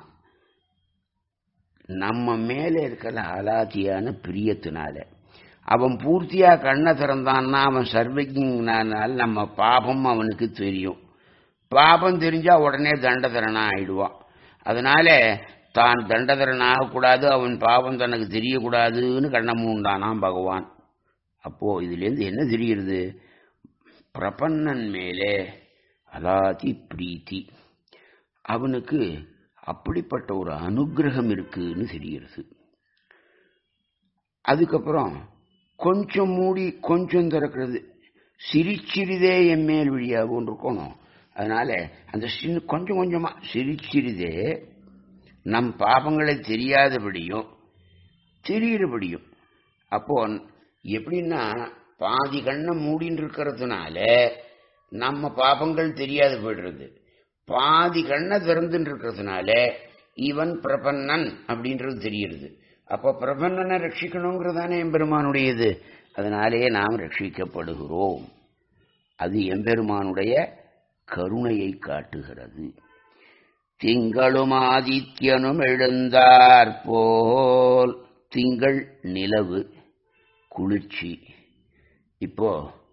நம்ம மேலே இருக்கிற அலாதியான பிரியத்தினால அவன் பூர்த்தியா கண்ணை திறந்தான்னா அவன் சர்வஜனால நம்ம பாபம் அவனுக்கு தெரியும் பாபம் தெரிஞ்சா உடனே தண்டதரனா ஆயிடுவான் அதனால தான் தண்டதரன் ஆகக்கூடாது அவன் பாவம் தனக்கு தெரியக்கூடாதுன்னு கண்ணை மூண்டானாம் பகவான் அப்போ இதுலேருந்து என்ன தெரிகிறது பிரபன்னன் மேலே அலாதி பிரீத்தி அவனுக்கு அப்படிப்பட்ட ஒரு அனுகிரகம் இருக்குன்னு தெரிகிறது அதுக்கப்புறம் கொஞ்சம் மூடி கொஞ்சம் திறக்கிறது சிரிச்சிறிதே என் மேல் விழியாகும் இருக்கணும் அதனால அந்த சின்ன கொஞ்சம் கொஞ்சமா சிரிச்சிறிதே நம் பாபங்களை தெரியாதபடியும் தெரிகிறபடியும் அப்போ எப்படின்னா பாதி கண்ணை மூடின்னு இருக்கிறதுனால நம்ம பாபங்கள் தெரியாது போயிடுறது பாதி கண்ணை திறந்துட்டு இருக்கிறதுனால இவன் பிரபன்னன் அப்படின்றது தெரியுது அப்போ பிரபன்னனை ரட்சிக்கணுங்கிறதானே எம்பெருமானுடையது அதனாலே நாம் ரட்சிக்கப்படுகிறோம் அது எம்பெருமானுடைய கருணையை காட்டுகிறது திங்களும் ஆதித்யனும் எழுந்தார் போல் திங்கள் நிலவு குளிர்ச்சி இப்போ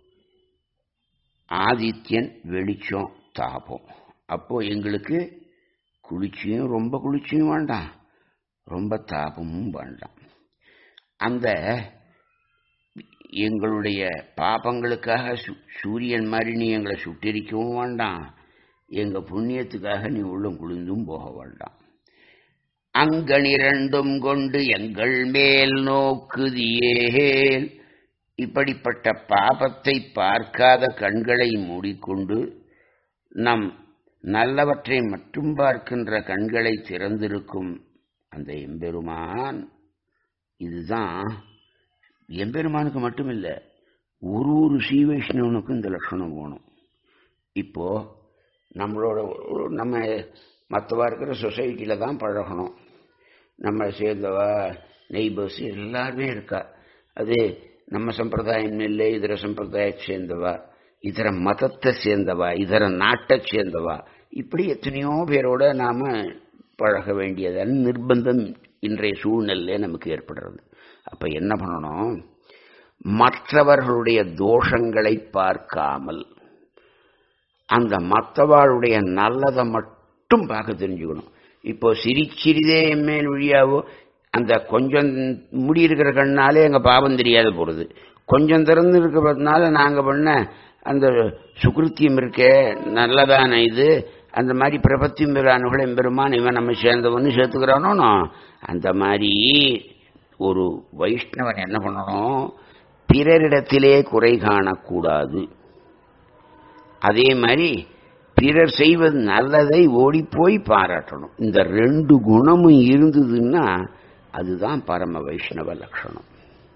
ஆதித்யன் வெளிச்சம் தாபம் அப்போ எங்களுக்கு குளிர்ச்சியும் ரொம்ப குளிர்ச்சியும் வேண்டாம் ரொம்ப தாபமும் வேண்டாம் அந்த எங்களுடைய பாபங்களுக்காக சூரியன் மாதிரி நீ எங்களை சுட்டெரிக்கவும் வேண்டாம் எங்க புண்ணியத்துக்காக நீ உள்ளம் குளிர்ந்தும் போக வேண்டாம் அங்கனிரண்டும் கொண்டு எங்கள் மேல் நோக்குதியேல் இப்படிப்பட்ட பாபத்தை பார்க்காத கண்களை மூடிக்கொண்டு நம் நல்லவற்றை மட்டும் பார்க்கின்ற கண்களை திறந்திருக்கும் அந்த எம்பெருமான் இதுதான் எம்பெருமானுக்கு மட்டும் இல்லை ஒரு ஒரு ஸ்ரீவைஷ்ணவனுக்கும் இந்த லட்சணம் வேணும் இப்போ நம்மளோட நம்ம மற்றவா இருக்கிற சொசைட்டியில் தான் பழகணும் நம்ம சேர்ந்தவா நெய்பர்ஸ் எல்லாருமே இருக்கா அது நம்ம சம்பிரதாயம் இல்லை இதர சம்பிரதாயத்தை சேர்ந்தவா இதர மதத்தை சேர்ந்தவா இதர நாட்டை சேர்ந்தவா இப்படி எத்தனையோ பேரோட நாம பழக வேண்டியதான நிர்பந்தம் இன்றைய சூழ்நிலையில நமக்கு ஏற்படுறது அப்ப என்ன பண்ணணும் மற்றவர்களுடைய தோஷங்களை பார்க்காமல் அந்த மற்றவாளுடைய நல்லதை மட்டும் பார்க்க தெரிஞ்சுக்கணும் இப்போ சிரிச்சிறிதே எம்மேல் வழியாவோ அந்த கொஞ்சம் முடி இருக்கிற கண்ணாலே எங்க பாவம் தெரியாத போறது கொஞ்சம் திறந்து இருக்கிறதுனால நாங்க பண்ண அந்த சுகிருத்தியம் இருக்கே நல்லதான இது அந்த மாதிரி பிரபத்தியம் பெறானுகளை பெருமான் இவன் நம்ம சேர்ந்தவன்னு சேர்த்துக்கிறானோ அந்த மாதிரி ஒரு வைஷ்ணவன் என்ன பண்ணணும் பிறரிடத்திலே குறை காணக்கூடாது அதே மாதிரி பிறர் செய்வது நல்லதை ஓடி போய் பாராட்டணும் இந்த ரெண்டு குணமும் இருந்ததுன்னா அதுதான் பரம வைஷ்ணவ லட்சணம்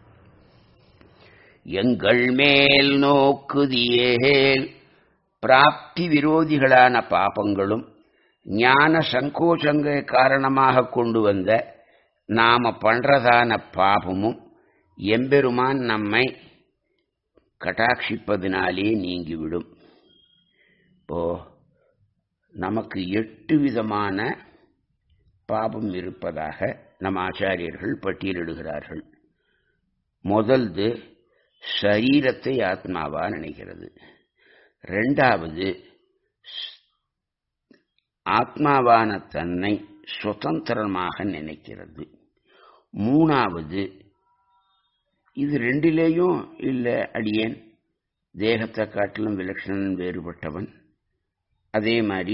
எங்கள் மேல் நோக்குதியேல் பிராப்தி விரோதிகளான பாபங்களும் ஞான சங்கோச்சங்க காரணமாக கொண்டு வந்த நாம பண்றதான பாபமும் எம்பெருமான் நம்மை கட்டாட்சிப்பதினாலே நீங்கிவிடும் இப்போ நமக்கு எட்டு விதமான பாபம் இருப்பதாக நம் ஆச்சாரியர்கள் பட்டியலிடுகிறார்கள் முதல்து சரீரத்தை ஆத்மாவா நினைக்கிறது ரெண்டாவது ஆத்மாவான தன்னை சுதந்திரமாக நினைக்கிறது மூணாவது இது ரெண்டிலேயும் இல்லை அடியேன் தேகத்தை காட்டிலும் விலட்சணன் வேறுபட்டவன் அதே மாதிரி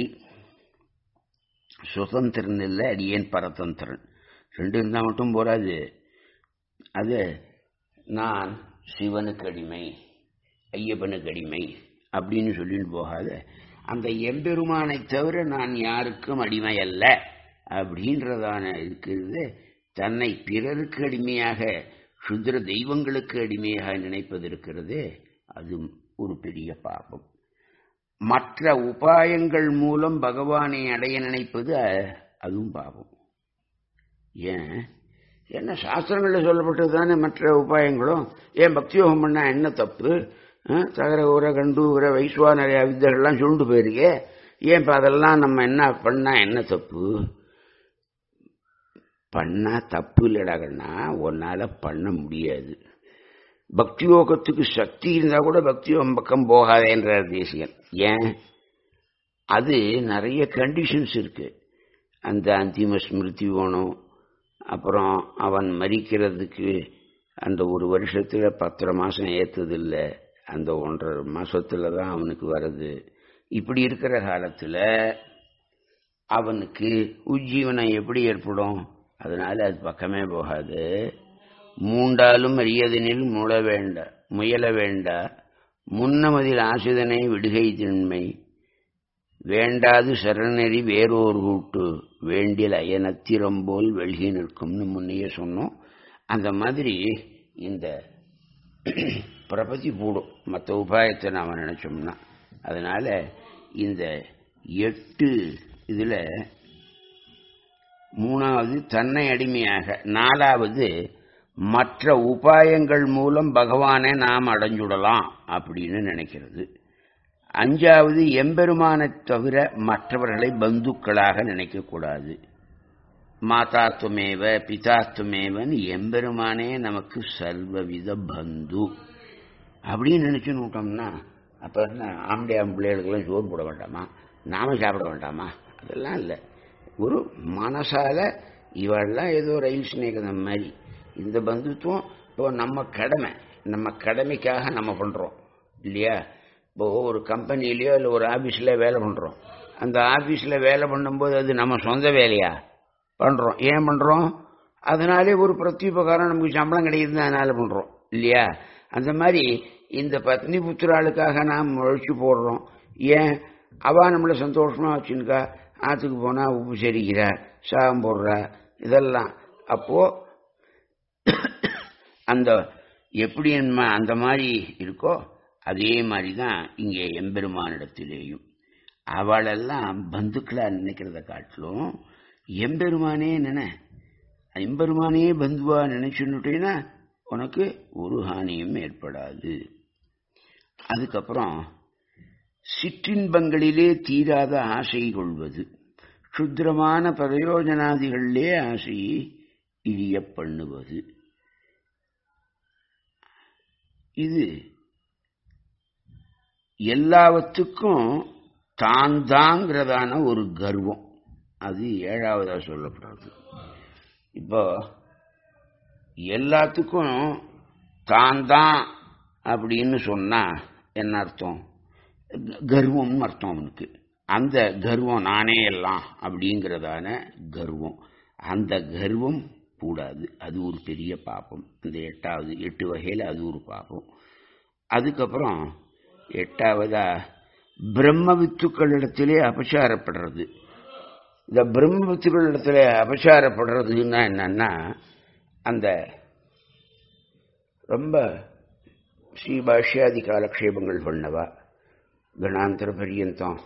சுதந்திரன் இல்லை அடியேன் பரதந்திரன் ரெண்டு இருந்தால் மட்டும் போராது அது நான் சிவனுக்கு அடிமை ஐயப்பனுக்கு அடிமை அப்படின்னு சொல்லிட்டு போகாத அந்த எம்பெருமானை தவிர நான் யாருக்கும் அடிமை அல்ல அப்படின்றதான இருக்கிறது தன்னை பிறருக்கு அடிமையாக சுத்திர தெய்வங்களுக்கு அடிமையாக நினைப்பது இருக்கிறது அது ஒரு பெரிய பாபம் மற்ற உபாயங்கள் மூலம் பகவானை அடைய நினைப்பது அதுவும் பாவம் ஏன் என்ன சாஸ்திரங்களில் சொல்லப்பட்டது தானே மற்ற உபாயங்களும் ஏன் பக்தியோகம் பண்ணா என்ன தப்பு தகர ஊர கண்டு ஊர வைஸ்வா நிறைய வித்தைகள்லாம் சொல்லிட்டு போயிருக்கே ஏன் இப்போ அதெல்லாம் நம்ம என்ன பண்ணா என்ன தப்பு பண்ணா தப்பு இல்லடா கண்ணா உன்னால பண்ண முடியாது பக்தி யோகத்துக்கு சக்தி இருந்தா கூட பக்தி யோகம் பக்கம் போகாதேன்றார் தேசிகன் ஏன் அது நிறைய கண்டிஷன்ஸ் இருக்கு அந்த அந்திம ஸ்மிருதி வேணும் அப்புறம் அவன் மறிக்கிறதுக்கு அந்த ஒரு வருஷத்துல பத்தரை மாசம் ஏத்ததில்லை அந்த ஒன்றரை மாசத்துல தான் அவனுக்கு வருது இப்படி இருக்கிற காலத்துல அவனுக்கு உஜ்ஜீவனம் எப்படி ஏற்படும் அதனால அது பக்கமே போகாது மூண்டாலும் அறியதனில் முழ வேண்ட முயல வேண்டா முன்னமதில் ஆசிதனை விடுகை திண்மை வேண்டாது சரணறி வேறோர் கூட்டு வேண்டில் அயனத்திரம்போல் வெள்கி நிற்கும்னு முன்னையே சொன்னோம் அந்த மாதிரி இந்த பிரபதி போடும் மற்ற உபாயத்தை நாம் நினைச்சோம்னா அதனால இந்த எட்டு இதுல மூணாவது தன்னை அடிமையாக நாலாவது மற்ற உபாயங்கள் மூலம் பகவானை நாம் அடைஞ்சுடலாம் அப்படின்னு நினைக்கிறது அஞ்சாவது எம்பெருமானை தவிர மற்றவர்களை பந்துக்களாக நினைக்கக்கூடாது மாதாத்துமேவ பிதாத்துமேவன் எம்பெருமானே நமக்கு சர்வவித பந்து அப்படின்னு நினைச்சுன்னு விட்டோம்னா அப்ப என்ன ஆம்பளை ஆம்பிள்ளைகளுக்கெல்லாம் சோறு போட வேண்டாமா நாம சாப்பிட வேண்டாமா அதெல்லாம் இல்லை ஒரு மனசால இவெல்லாம் ஏதோ ரயில் ஸ்நேகிதம் மாதிரி இந்த பந்துத்துவம் இப்போ நம்ம கடமை நம்ம கடமைக்காக நம்ம பண்றோம் இல்லையா இப்போ ஒரு கம்பெனிலேயோ இல்லை ஒரு ஆஃபீஸில் வேலை பண்ணுறோம் அந்த ஆஃபீஸில் வேலை பண்ணும்போது அது நம்ம சொந்த வேலையா பண்ணுறோம் ஏன் பண்ணுறோம் அதனாலே ஒரு பிரத்யுபகாரம் நமக்கு சம்பளம் கிடைக்குதுன்னு அதனால பண்ணுறோம் இல்லையா அந்த மாதிரி இந்த பத்னி புத்திராளுக்காக நாம் முழைச்சி போடுறோம் ஏன் அவ நம்மளை சந்தோஷமா வச்சுருக்கா ஆற்றுக்கு போனால் உப்பு சரிக்கிறா சாகம் போடுறா இதெல்லாம் அப்போ அந்த எப்படி நம்ம அந்த மாதிரி இருக்கோ அதே மாதிரி தான் இங்கே எம்பெருமானிடத்திலேயும் அவளெல்லாம் பந்துக்களா நினைக்கிறத காட்டிலும் எம்பெருமானே நினை எம்பெருமானே பந்துவா நினைச்சுன்னுட்டேன்னா உனக்கு ஒரு ஹானியும் ஏற்படாது அதுக்கப்புறம் சிற்றின்பங்களிலே தீராத ஆசை கொள்வது க்ஷுத்திரமான பிரயோஜனாதிகளிலே ஆசையை இழிய பண்ணுவது இது எல்லாவற்றுக்கும் தான் தாங்கிறதான ஒரு கர்வம் அது ஏழாவதா சொல்லப்படுறது இப்போ எல்லாத்துக்கும் தான் தான் அப்படின்னு சொன்னா என்ன அர்த்தம் கர்வம்னு அர்த்தம் அவனுக்கு அந்த கர்வம் நானே எல்லாம் அப்படிங்கிறதான கர்வம் அந்த கர்வம் கூடாது அது ஒரு பெரிய பாப்பம் இந்த எட்டாவது எட்டு வகையில் அது ஒரு பாப்பம் அதுக்கப்புறம் எட்டாவதா பிரம்ம வித்துக்களிடத்திலே அபசாரப்படுறது இந்த பிரம்ம வித்துக்களிடத்துல அபசாரப்படுறதுன்னா என்னன்னா அந்த ரொம்ப ஸ்ரீபாஷ்யாதி காலக்ஷேபங்கள் பண்ணவா கணாந்தர பரியந்தம்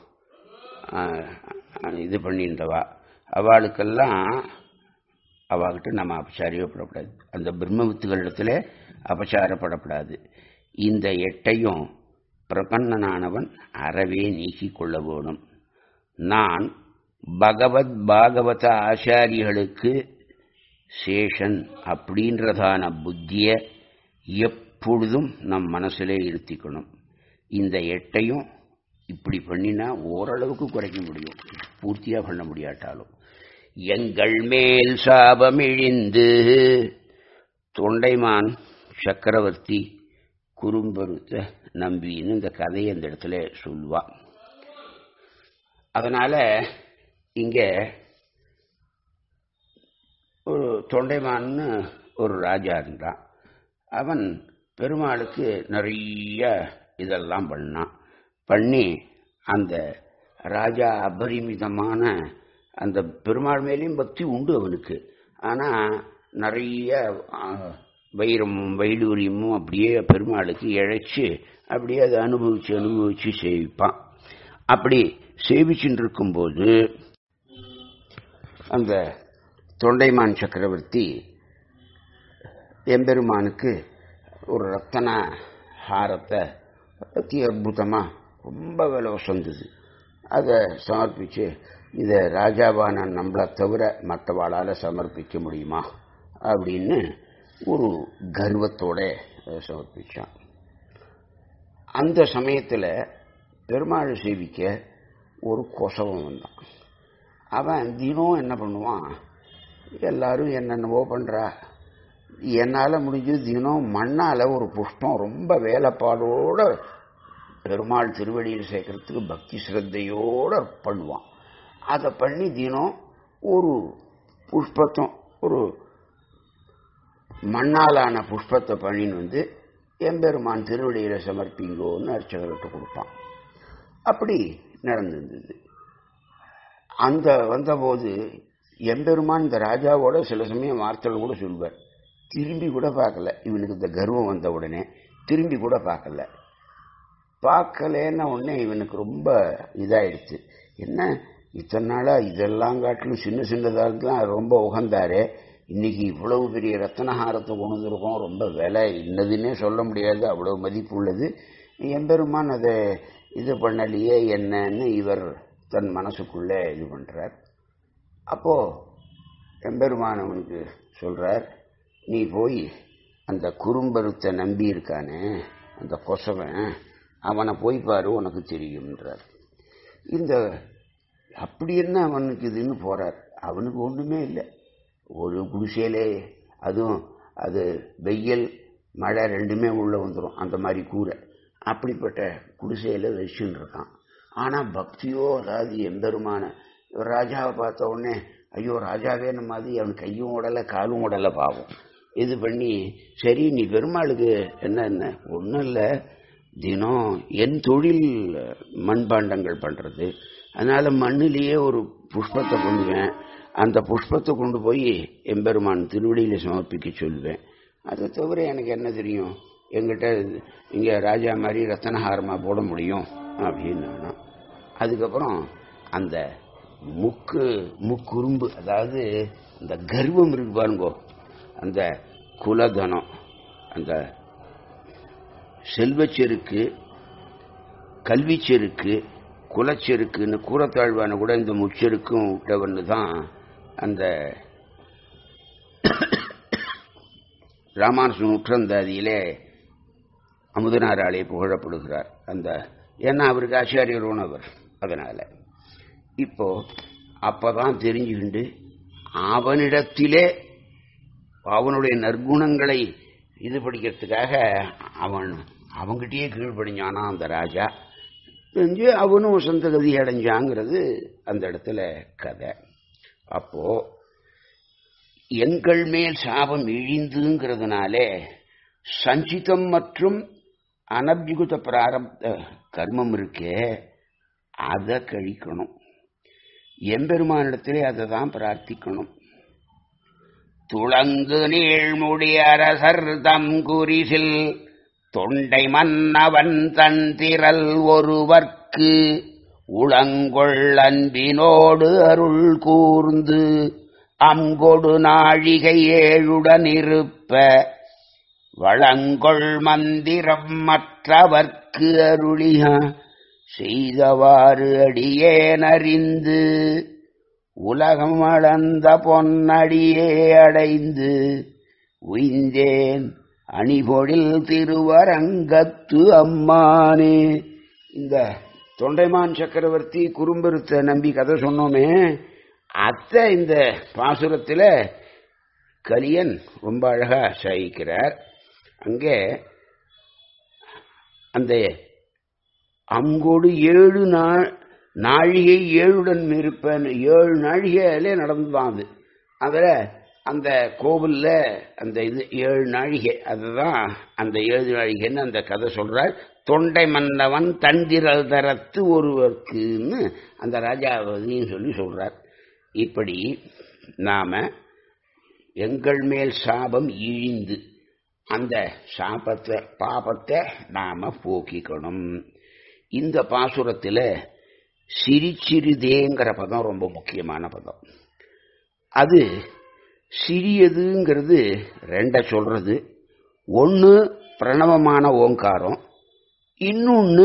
இது பண்ணின்றவா அவளுக்கெல்லாம் அவகிட்ட நம்ம அபசாரியப்படக்கூடாது அந்த பிரம்ம வித்துகளிடத்துல அபசாரப்படக்கூடாது இந்த எட்டையும் பிரபன்னனானவன் அறவே நீக்கிக் கொள்ள வேணும் நான் பகவத் பாகவத ஆச்சாரிகளுக்கு சேஷன் அப்படின்றதான புத்திய எப்பொழுதும் நம் மனசிலே இருத்திக்கணும் இந்த எட்டையும் இப்படி பண்ணினா ஓரளவுக்கு குறைக்க முடியும் பூர்த்தியா பண்ண முடியாட்டாலும் எங்கள் மேல் சாபமிழிந்து தொண்டைமான் சக்கரவர்த்தி குறும்பருத்த நம்பின்னு இந்த கதையை அந்த இடத்துல சொல்லுவா அதனால இங்க ஒரு தொண்டைமான்னு ஒரு ராஜா இருந்தான் அவன் பெருமாளுக்கு நிறைய இதெல்லாம் பண்ணான் பண்ணி அந்த ராஜா அபரிமிதமான அந்த பெருமாள் மேலேயும் பக்தி உண்டு அவனுக்கு ஆனால் நிறைய வைரமும் வைடூரியமும் அப்படியே பெருமாளுக்கு இழைச்சி அப்படியே அதை அனுபவிச்சு அனுபவிச்சு சேவிப்பான் அப்படி சேவிச்சுட்டு இருக்கும்போது அந்த தொண்டைமான் சக்கரவர்த்தி எம்பெருமானுக்கு ஒரு ரத்தன ஹாரத்தை அத்தி அற்புதமா ரொம்ப விலை வசந்தது அதை சமர்ப்பிச்சு இதை ராஜாவான நம்மளை தவிர மற்றவாளால் சமர்ப்பிக்க முடியுமா அப்படின்னு ஒரு கர்வத்தோட அதை சமர்ப்பிச்சான் அந்த சமயத்தில் பெருமாள் சேவிக்க ஒரு கொசவம் வந்தான் அவன் தினம் என்ன பண்ணுவான் எல்லாரும் என்னென்னவோ பண்ணுறா என்னால் முடிஞ்சு தினம் மண்ணால் ஒரு புஷ்பம் ரொம்ப வேலைப்பாடோட பெருமாள் திருவடியில் சேர்க்கறதுக்கு பக்தி சிரத்தையோட பண்ணுவான் அதை பண்ணி தினம் ஒரு புஷ்பத்தம் ஒரு மண்ணாலான புஷ்பத்தை பண்ணின்னு வந்து எம்பெருமான் திருவடியில் சமர்ப்பிங்கோன்னு அர்ச்சகர்கிட்ட கொடுப்பான் அப்படி நடந்திருந்தது அந்த வந்தபோது எம்பெருமான் இந்த ராஜாவோட சில சமயம் வார்த்தைகள் கூட சொல்வார் திரும்பி கூட பார்க்கல இவனுக்கு இந்த கர்வம் வந்த உடனே திரும்பி கூட பார்க்கல பார்க்கலன்னா உடனே இவனுக்கு ரொம்ப இதாயிடுச்சு என்ன இத்தனை நாளா இதெல்லாம் காட்டிலும் சின்ன சின்னதாகலாம் ரொம்ப உகந்தாரு இன்னைக்கு இவ்வளவு பெரிய ரத்தனஹாரத்தை கொண்டு வந்திருக்கோம் ரொம்ப விலை இன்னதுன்னே சொல்ல முடியாது அவ்வளவு மதிப்பு உள்ளது எம்பெருமான் அதை இது பண்ணலையே என்னன்னு இவர் தன் மனசுக்குள்ளே இது பண்றார் அப்போ எம்பெருமான் அவனுக்கு சொல்றார் நீ போய் அந்த குறும்பருத்தை நம்பி இருக்கானே அந்த கொசவன் அவனை போய் பாரு உனக்கு தெரியும்ன்றார் இந்த அப்படி என்ன அவனுக்கு இதுன்னு போறார் அவனுக்கு ஒண்ணுமே இல்லை ஒரு குடிசையிலே அதுவும் அது வெயில் மழை ரெண்டுமே உள்ள வந்துடும் அந்த மாதிரி கூரை அப்படிப்பட்ட குடிசையில வச்சுன்னு இருக்கான் ஆனா பக்தியோ அதாவது எம்பெருமான ராஜாவை பார்த்த உடனே ஐயோ ராஜாவே மாதிரி அவன் கையும் உடலை காலும் உடலை பாவம் இது பண்ணி சரி நீ பெருமாளுக்கு என்ன என்ன ஒன்றும் இல்லை தினம் என் தொழில் மண்பாண்டங்கள் பண்றது அதனால மண்ணிலேயே ஒரு புஷ்பத்தை கொண்டுவேன் அந்த புஷ்பத்தை கொண்டு போய் எம்பெருமான் திருவடியில சமர்ப்பிக்க சொல்லுவேன் அதை தவிர எனக்கு என்ன தெரியும் எங்கிட்ட இங்க ராஜா மாதிரி ரத்தனஹாரமா போட முடியும் அப்படின்னு அதுக்கப்புறம் அந்த முக்கு முக்குறும்பு அதாவது இந்த கர்வம் இருக்கு பாருங்கோ அந்த குலதனம் அந்த செல்வச்செருக்கு கல்விச்செருக்கு குலச்செருக்குன்னு கூறத்தாழ்வான கூட இந்த முச்செருக்கும் விட்டவன்னு தான் அந்த ராமானுஜ நூற்றந்தாதியிலே அமுதனாராலே புகழப்படுகிறார் அந்த ஏன்னா அவருக்கு ஆச்சாரியரோன் அவர் அதனால இப்போ அப்பதான் தெரிஞ்சுக்கிண்டு அவனிடத்திலே அவனுடைய நற்குணங்களை இது படிக்கிறதுக்காக அவன் அவங்கிட்டயே கீழ்ப்படிஞ்சானா அந்த ராஜா தெரிஞ்சு அவனும் சொந்த கதி அடைஞ்சாங்கிறது அந்த இடத்துல கதை அப்போ எங்கள் மேல் சாபம் இழிந்துங்கிறதுனாலே சஞ்சிதம் மற்றும் அனபியுகுத பிராரப்த கர்மம் இருக்கே அதை கழிக்கணும் எம்பெருமானிடத்திலே அதை தான் பிரார்த்திக்கணும் துளங்கு நீழ்முடி அரசர் தம் குறிசில் தொண்டை மன்னவன் தன் திரல் ஒருவர்க்கு உளங்கொள் அன்பினோடு அருள் கூர்ந்து அங்கொடு நாழிகை ஏழுடன் இருப்ப வளங்கொள் மந்திரம் மற்றவர்க்கு அருளியா செய்தவாறு அடியேனறிந்து உலகம் அளந்த பொன்னடியே அடைந்து உய்ந்தேன் அணிபொழில் திருவரங்கத்து அம்மானே இந்த தொண்டைமான் சக்கரவர்த்தி குறும்பருத்த நம்பி கதை சொன்னோமே அத்தை இந்த பாசுரத்தில் கலியன் ரொம்ப அழகா சாயிக்கிறார் அங்கே அந்த அங்கோடு ஏழு நாள் நாழிகை ஏழுடன் இருப்பேன் ஏழு நாழிகையிலே நடந்துதான் அது அதில் அந்த கோவில்ல அந்த இது ஏழு நாழிகை அதுதான் அந்த ஏழு நாழிகைன்னு அந்த கதை சொல்றார் தொண்டை மன்னவன் தந்திரல் தரத்து ஒருவருக்குன்னு அந்த ராஜாவதியும் சொல்லி சொல்றார் இப்படி நாம எங்கள் மேல் சாபம் இழிந்து அந்த சாபத்தை பாபத்தை நாம போக்கிக்கணும் இந்த பாசுரத்தில் சிரிச்சிறிதேங்கிற பதம் ரொம்ப முக்கியமான பதம் அது சிறியதுங்கிறது ரெண்ட சொல்றது ஒன்று பிரணவமான ஓங்காரம் இன்னொன்று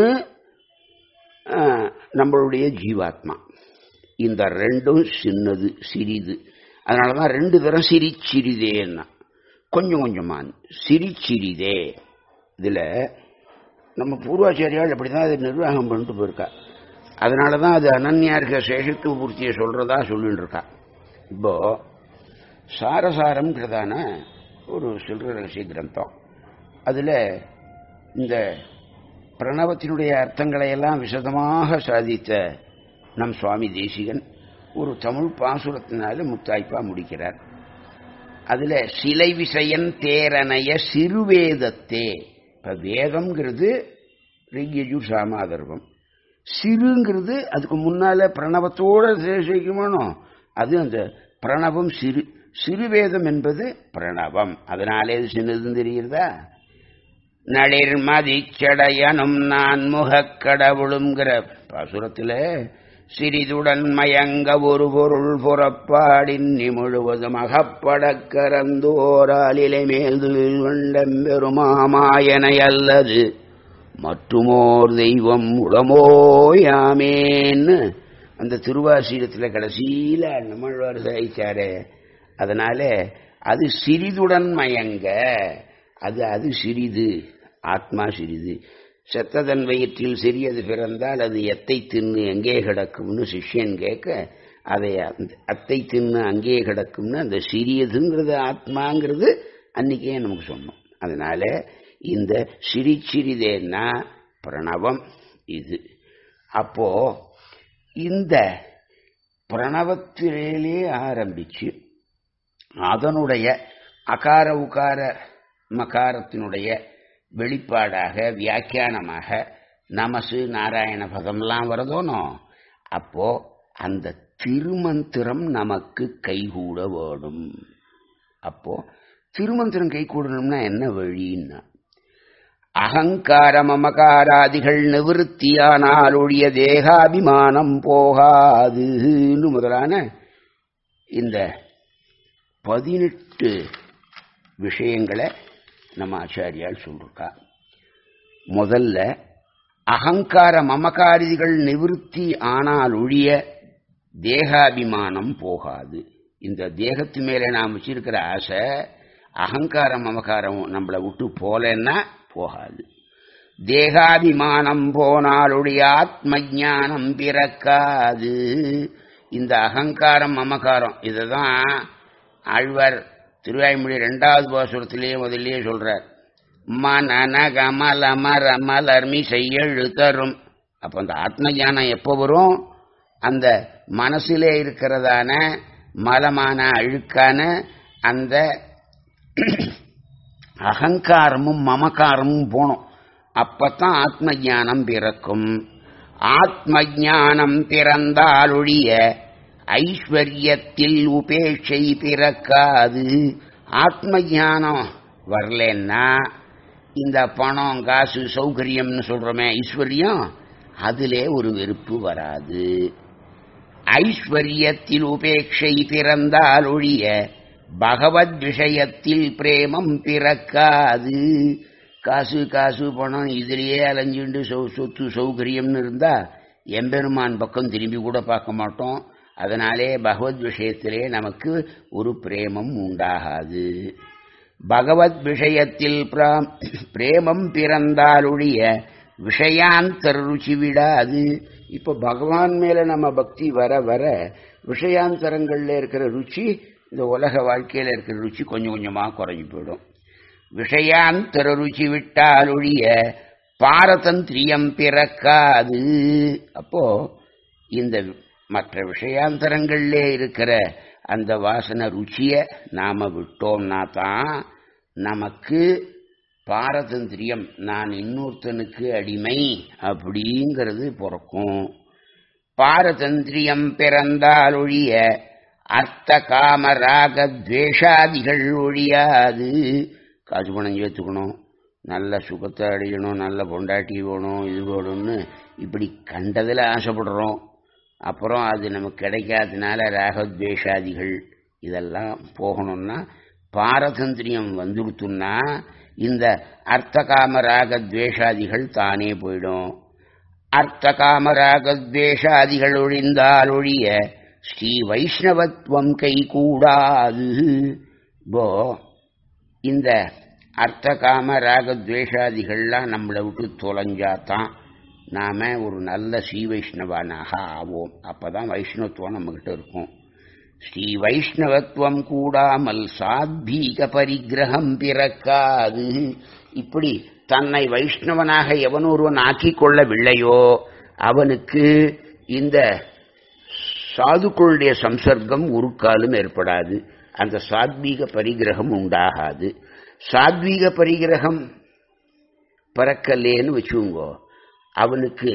நம்மளுடைய ஜீவாத்மா இந்த ரெண்டும் சின்னது சிறிது அதனால தான் ரெண்டு தரம் சிரிச்சிறிதேன்னா கொஞ்சம் கொஞ்சமா சிரிச்சிறிதே இதில் நம்ம பூர்வாச்சாரியால் அப்படி தான் அதை நிர்வாகம் பண்ணிட்டு போயிருக்கா அதனால தான் அது அனன்யா இருக்க சேஷத்துவ பூர்த்தியை சொல்றதா சொல்லிட்டு இருக்கா இப்போ சாரசாரம்ங்கிறதான ஒரு சில்லற ரகசிய கிரந்தம் அதில் இந்த பிரணவத்தினுடைய அர்த்தங்களை எல்லாம் விசதமாக சாதித்த நம் சுவாமி தேசிகன் ஒரு தமிழ் பாசுரத்தினால முத்தாய்ப்பா முடிக்கிறார் அதுல சிலை விசயன் தேரனைய சிறுவேதத்தே இப்ப வேதம்ங்கிறது ரிக்யஜூர் சாமாதர்வம் சிறுங்கிறது அதுக்கு முன்னால பிரணவத்தோட சேர்க்கணும் அது அந்த பிரணவம் சிறு சிறுவேதம் என்பது பிரணவம் அதனாலே இது சின்னதுன்னு தெரிகிறதா நளிர் மதிச்சடையனும் நான் முகக் கடவுளுங்கிற பாசுரத்தில் சிறிதுடன் மயங்க ஒரு பொருள் புறப்பாடின் முழுவதும் அகப்படக் கரந்தோராலிலை மேல் வண்டம் பெருமாமாயனை அல்லது மற்றுமோர் தெய்வம் உளமோயாமேன்னு அந்த திருவாசீரத்தில் கடைசியில் நம்மழ்வார் சாய்ச்சாரே அதனால அது சிறிதுடன் மயங்க அது அது சிறிது ஆத்மா சிறிது செத்ததன் வயிற்றில் சிறியது பிறந்தால் அது எத்தை தின்னு எங்கே கிடக்கும்னு சிஷ்யன் கேட்க அதை அத்தை தின்னு அங்கே கிடக்கும்னு அந்த சிறியதுங்கிறது ஆத்மாங்கிறது அன்னைக்கே நமக்கு சொன்னோம் அதனால இந்த சிறி சிறிதேன்னா பிரணவம் இது அப்போ இந்த பிரணவத்திலே ஆரம்பிச்சு அதனுடைய அகார உகார மகாரத்தினுடைய வெளிப்பாடாக வியாக்கியானமாக நமசு நாராயண பதம்லாம் வருதோனோ அப்போ அந்த திருமந்திரம் நமக்கு கைகூட வேணும் அப்போ திருமந்திரம் கைகூடணும்னா என்ன வழின்னா அகங்கார மமகாராதிகள் நிவൃத்தியானால் ஒழிய தேகாபிமானம் போகாதுன்னு முதலான இந்த பதினெட்டு விஷயங்களை நம்ம ஆச்சாரியால் சொல்லிருக்கா முதல்ல அகங்கார மமகாரிதிகள் நிவிருத்தி ஆனால் ஒழிய தேகாபிமானம் போகாது இந்த தேகத்து மேலே நாம் வச்சிருக்கிற ஆசை அகங்காரம் மமகாரம் நம்மளை விட்டு போலன்னா போகாது தேகாபிமானம் போனாலுடைய ஆத்ம ஞானம் பிறக்காது இந்த அகங்காரம் மமகாரம் இதுதான் ஆழ்வார் திருவாய்மொழி ரெண்டாவது பாசுரத்திலேயே முதல்லயே சொல்றார் மனன கமல மர மலர்மி செய்யழு தரும் அப்போ அந்த ஆத்ம ஞானம் எப்போ வரும் அந்த மனசிலே இருக்கிறதான மலமான அழுக்கான அந்த அகங்காரமும் மமகாரமும் போனோம் அப்பத்தான் ஆத்ம ஞானம் பிறக்கும் ஆத்ம ஞானம் பிறந்தால் ஒழிய ஐஸ்வர்யத்தில் உபேட்சை பிறக்காது ஆத்ம ஞானம் வரலன்னா இந்த பணம் காசு சௌகரியம்னு சொல்றோமே ஐஸ்வர்யம் அதிலே ஒரு வெறுப்பு வராது ஐஸ்வர்யத்தில் உபேட்சை பிறந்தால் ஒழிய பகவத் விஷயத்தில் பிரேமம் பிறக்காது காசு காசு பணம் இதிலேயே அலைஞ்சுண்டு சொத்து சௌகரியம்னு இருந்தா எம்பெருமான் பக்கம் திரும்பி கூட பார்க்க மாட்டோம் அதனாலே பகவத் விஷயத்திலே நமக்கு ஒரு பிரேமம் உண்டாகாது பகவத் விஷயத்தில் பிரேமம் பிறந்தாலொழிய விஷயாந்தர் ருச்சி விடாது இப்போ பகவான் மேல நம்ம பக்தி வர வர விஷயாந்தரங்கள்ல இருக்கிற ருச்சி இந்த உலக வாழ்க்கையில இருக்கிற ருச்சி கொஞ்சம் கொஞ்சமா குறைஞ்சு போயிடும் விஷயாந்தர ருச்சி விட்டால் ஒழிய பாரதந்திரியம் பிறக்காது அப்போ இந்த மற்ற விஷயாந்தரங்கள்ல இருக்கிற அந்த வாசனை ருச்சிய நாம விட்டோம்னா தான் நமக்கு பாரதந்திரியம் நான் இன்னொருத்தனுக்கு அடிமை அப்படிங்கிறது பிறக்கும் பாரதந்திரியம் பிறந்தால் ஒழிய அர்த்த காம ராக துவேஷாதிகள் ஒழியாது காசு பணம் சேர்த்துக்கணும் நல்ல சுகத்தை அடையணும் நல்ல பொண்டாட்டி வேணும் இது வேணும்னு இப்படி கண்டதில் ஆசைப்படுறோம் அப்புறம் அது நமக்கு கிடைக்காதனால ராகத்வேஷாதிகள் இதெல்லாம் போகணும்னா பாரதந்திரியம் வந்துடுத்துன்னா இந்த அர்த்த காமராக துவேஷாதிகள் தானே போயிடும் அர்த்த காமராக துவேஷாதிகள் ஒழிந்தால் ஒழிய ஸ்ரீ வைஷ்ணவத்துவம் கை கூடாது இப்போ இந்த அர்த்த காம ராக துவேஷாதிகள்லாம் நம்மளை விட்டு தொலைஞ்சாதான் நாம ஒரு நல்ல ஸ்ரீ வைஷ்ணவனாக ஆவோம் அப்பதான் வைஷ்ணவத்துவம் நம்மகிட்ட இருக்கும் ஸ்ரீ வைஷ்ணவத்துவம் கூடாமல் சாத்வீக பரிகிரகம் பிறக்காது இப்படி தன்னை வைஷ்ணவனாக எவன் ஒருவன் ஆக்கிக் கொள்ளவில்லையோ அவனுக்கு இந்த சாதுக்களுடைய சம்சர்க்கம் ஒரு காலம் ஏற்படாது அந்த சாத்வீக பரிகிரகம் உண்டாகாது சாத்வீக பரிகிரகம் பிறக்கலேன்னு வச்சுங்கோ அவனுக்கு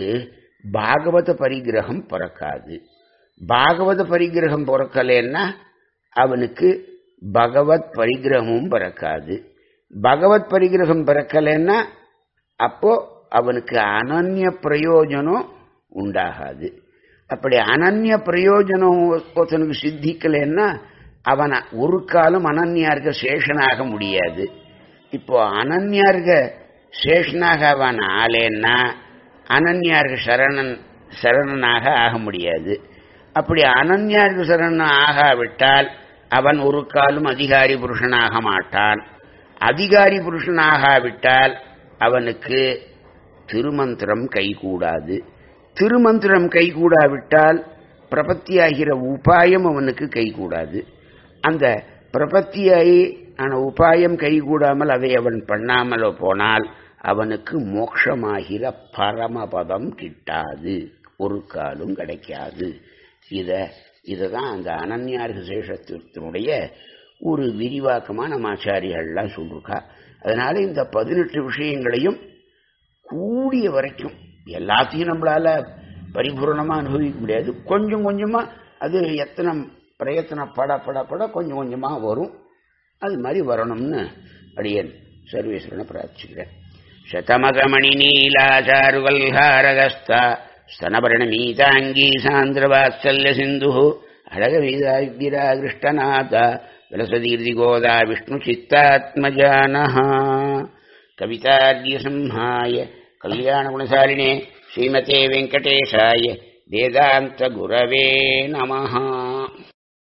பாகவத பரிகிரகம் பிறக்காது பாகவத பரிகிரகம் பிறக்கலேன்னா அவனுக்கு பகவத் பரிகிரகமும் பிறக்காது பகவத் பரிகிரகம் பிறக்கலைன்னா அப்போ அவனுக்கு அனன்ய பிரயோஜனம் உண்டாகாது அப்படி அனன்ய பிரயோஜனம் ஒருத்தனுக்கு சித்திக்கலைன்னா அவனை ஒரு காலம் அனன்யா இருக்க சேஷனாக முடியாது இப்போ அனன்யா இருக்க சேஷனாக அவன் ஆலேன்னா அனன்யா இருக்க சரணன் சரணனாக ஆக முடியாது அப்படி அனன்யா இருக்க சரணன் ஆகாவிட்டால் அவன் ஒரு காலம் அதிகாரி புருஷனாக மாட்டான் அதிகாரி புருஷனாகாவிட்டால் அவனுக்கு திருமந்திரம் கைகூடாது திருமந்திரம் கைகூடாவிட்டால் பிரபத்தியாகிற உபாயம் அவனுக்கு கைகூடாது அந்த பிரபத்தியாகி ஆன உபாயம் கைகூடாமல் அதை அவன் பண்ணாமலோ போனால் அவனுக்கு மோட்சமாகிற பரமபதம் கிட்டாது ஒரு காலும் கிடைக்காது இத இதுதான் அந்த அனன்யார்க சேஷத்தினுடைய ஒரு விரிவாக்கமா நம்ம ஆச்சாரியர்கள்லாம் சொல்லிருக்கா அதனால இந்த பதினெட்டு விஷயங்களையும் கூடிய வரைக்கும் எல்லாத்தையும் நம்மளால பரிபூர்ணமா அனுபவிக்க முடியாது கொஞ்சம் கொஞ்சமா அது எத்தனை பிரயத்தனம் பட பட பட கொஞ்சம் கொஞ்சமா வரும் அது மாதிரி வரணும்னு அடியன் சர்வேஸ்வரனை பிரார்த்திக்கிறேன் சதமகமணி நீலாச்சாருவல்ஹாரகஸ்தா स्तनपर्णमीताङ्गी सान्द्रवात्सल्य सिन्धुः अळगवीराकृष्टनाथ विलसदीर्दिगोदा विष्णुचित्तात्मजानः कवितार्यसंहाय कल्याणगुणशालिने श्रीमते वेङ्कटेशाय वेदान्तगुरवे नमः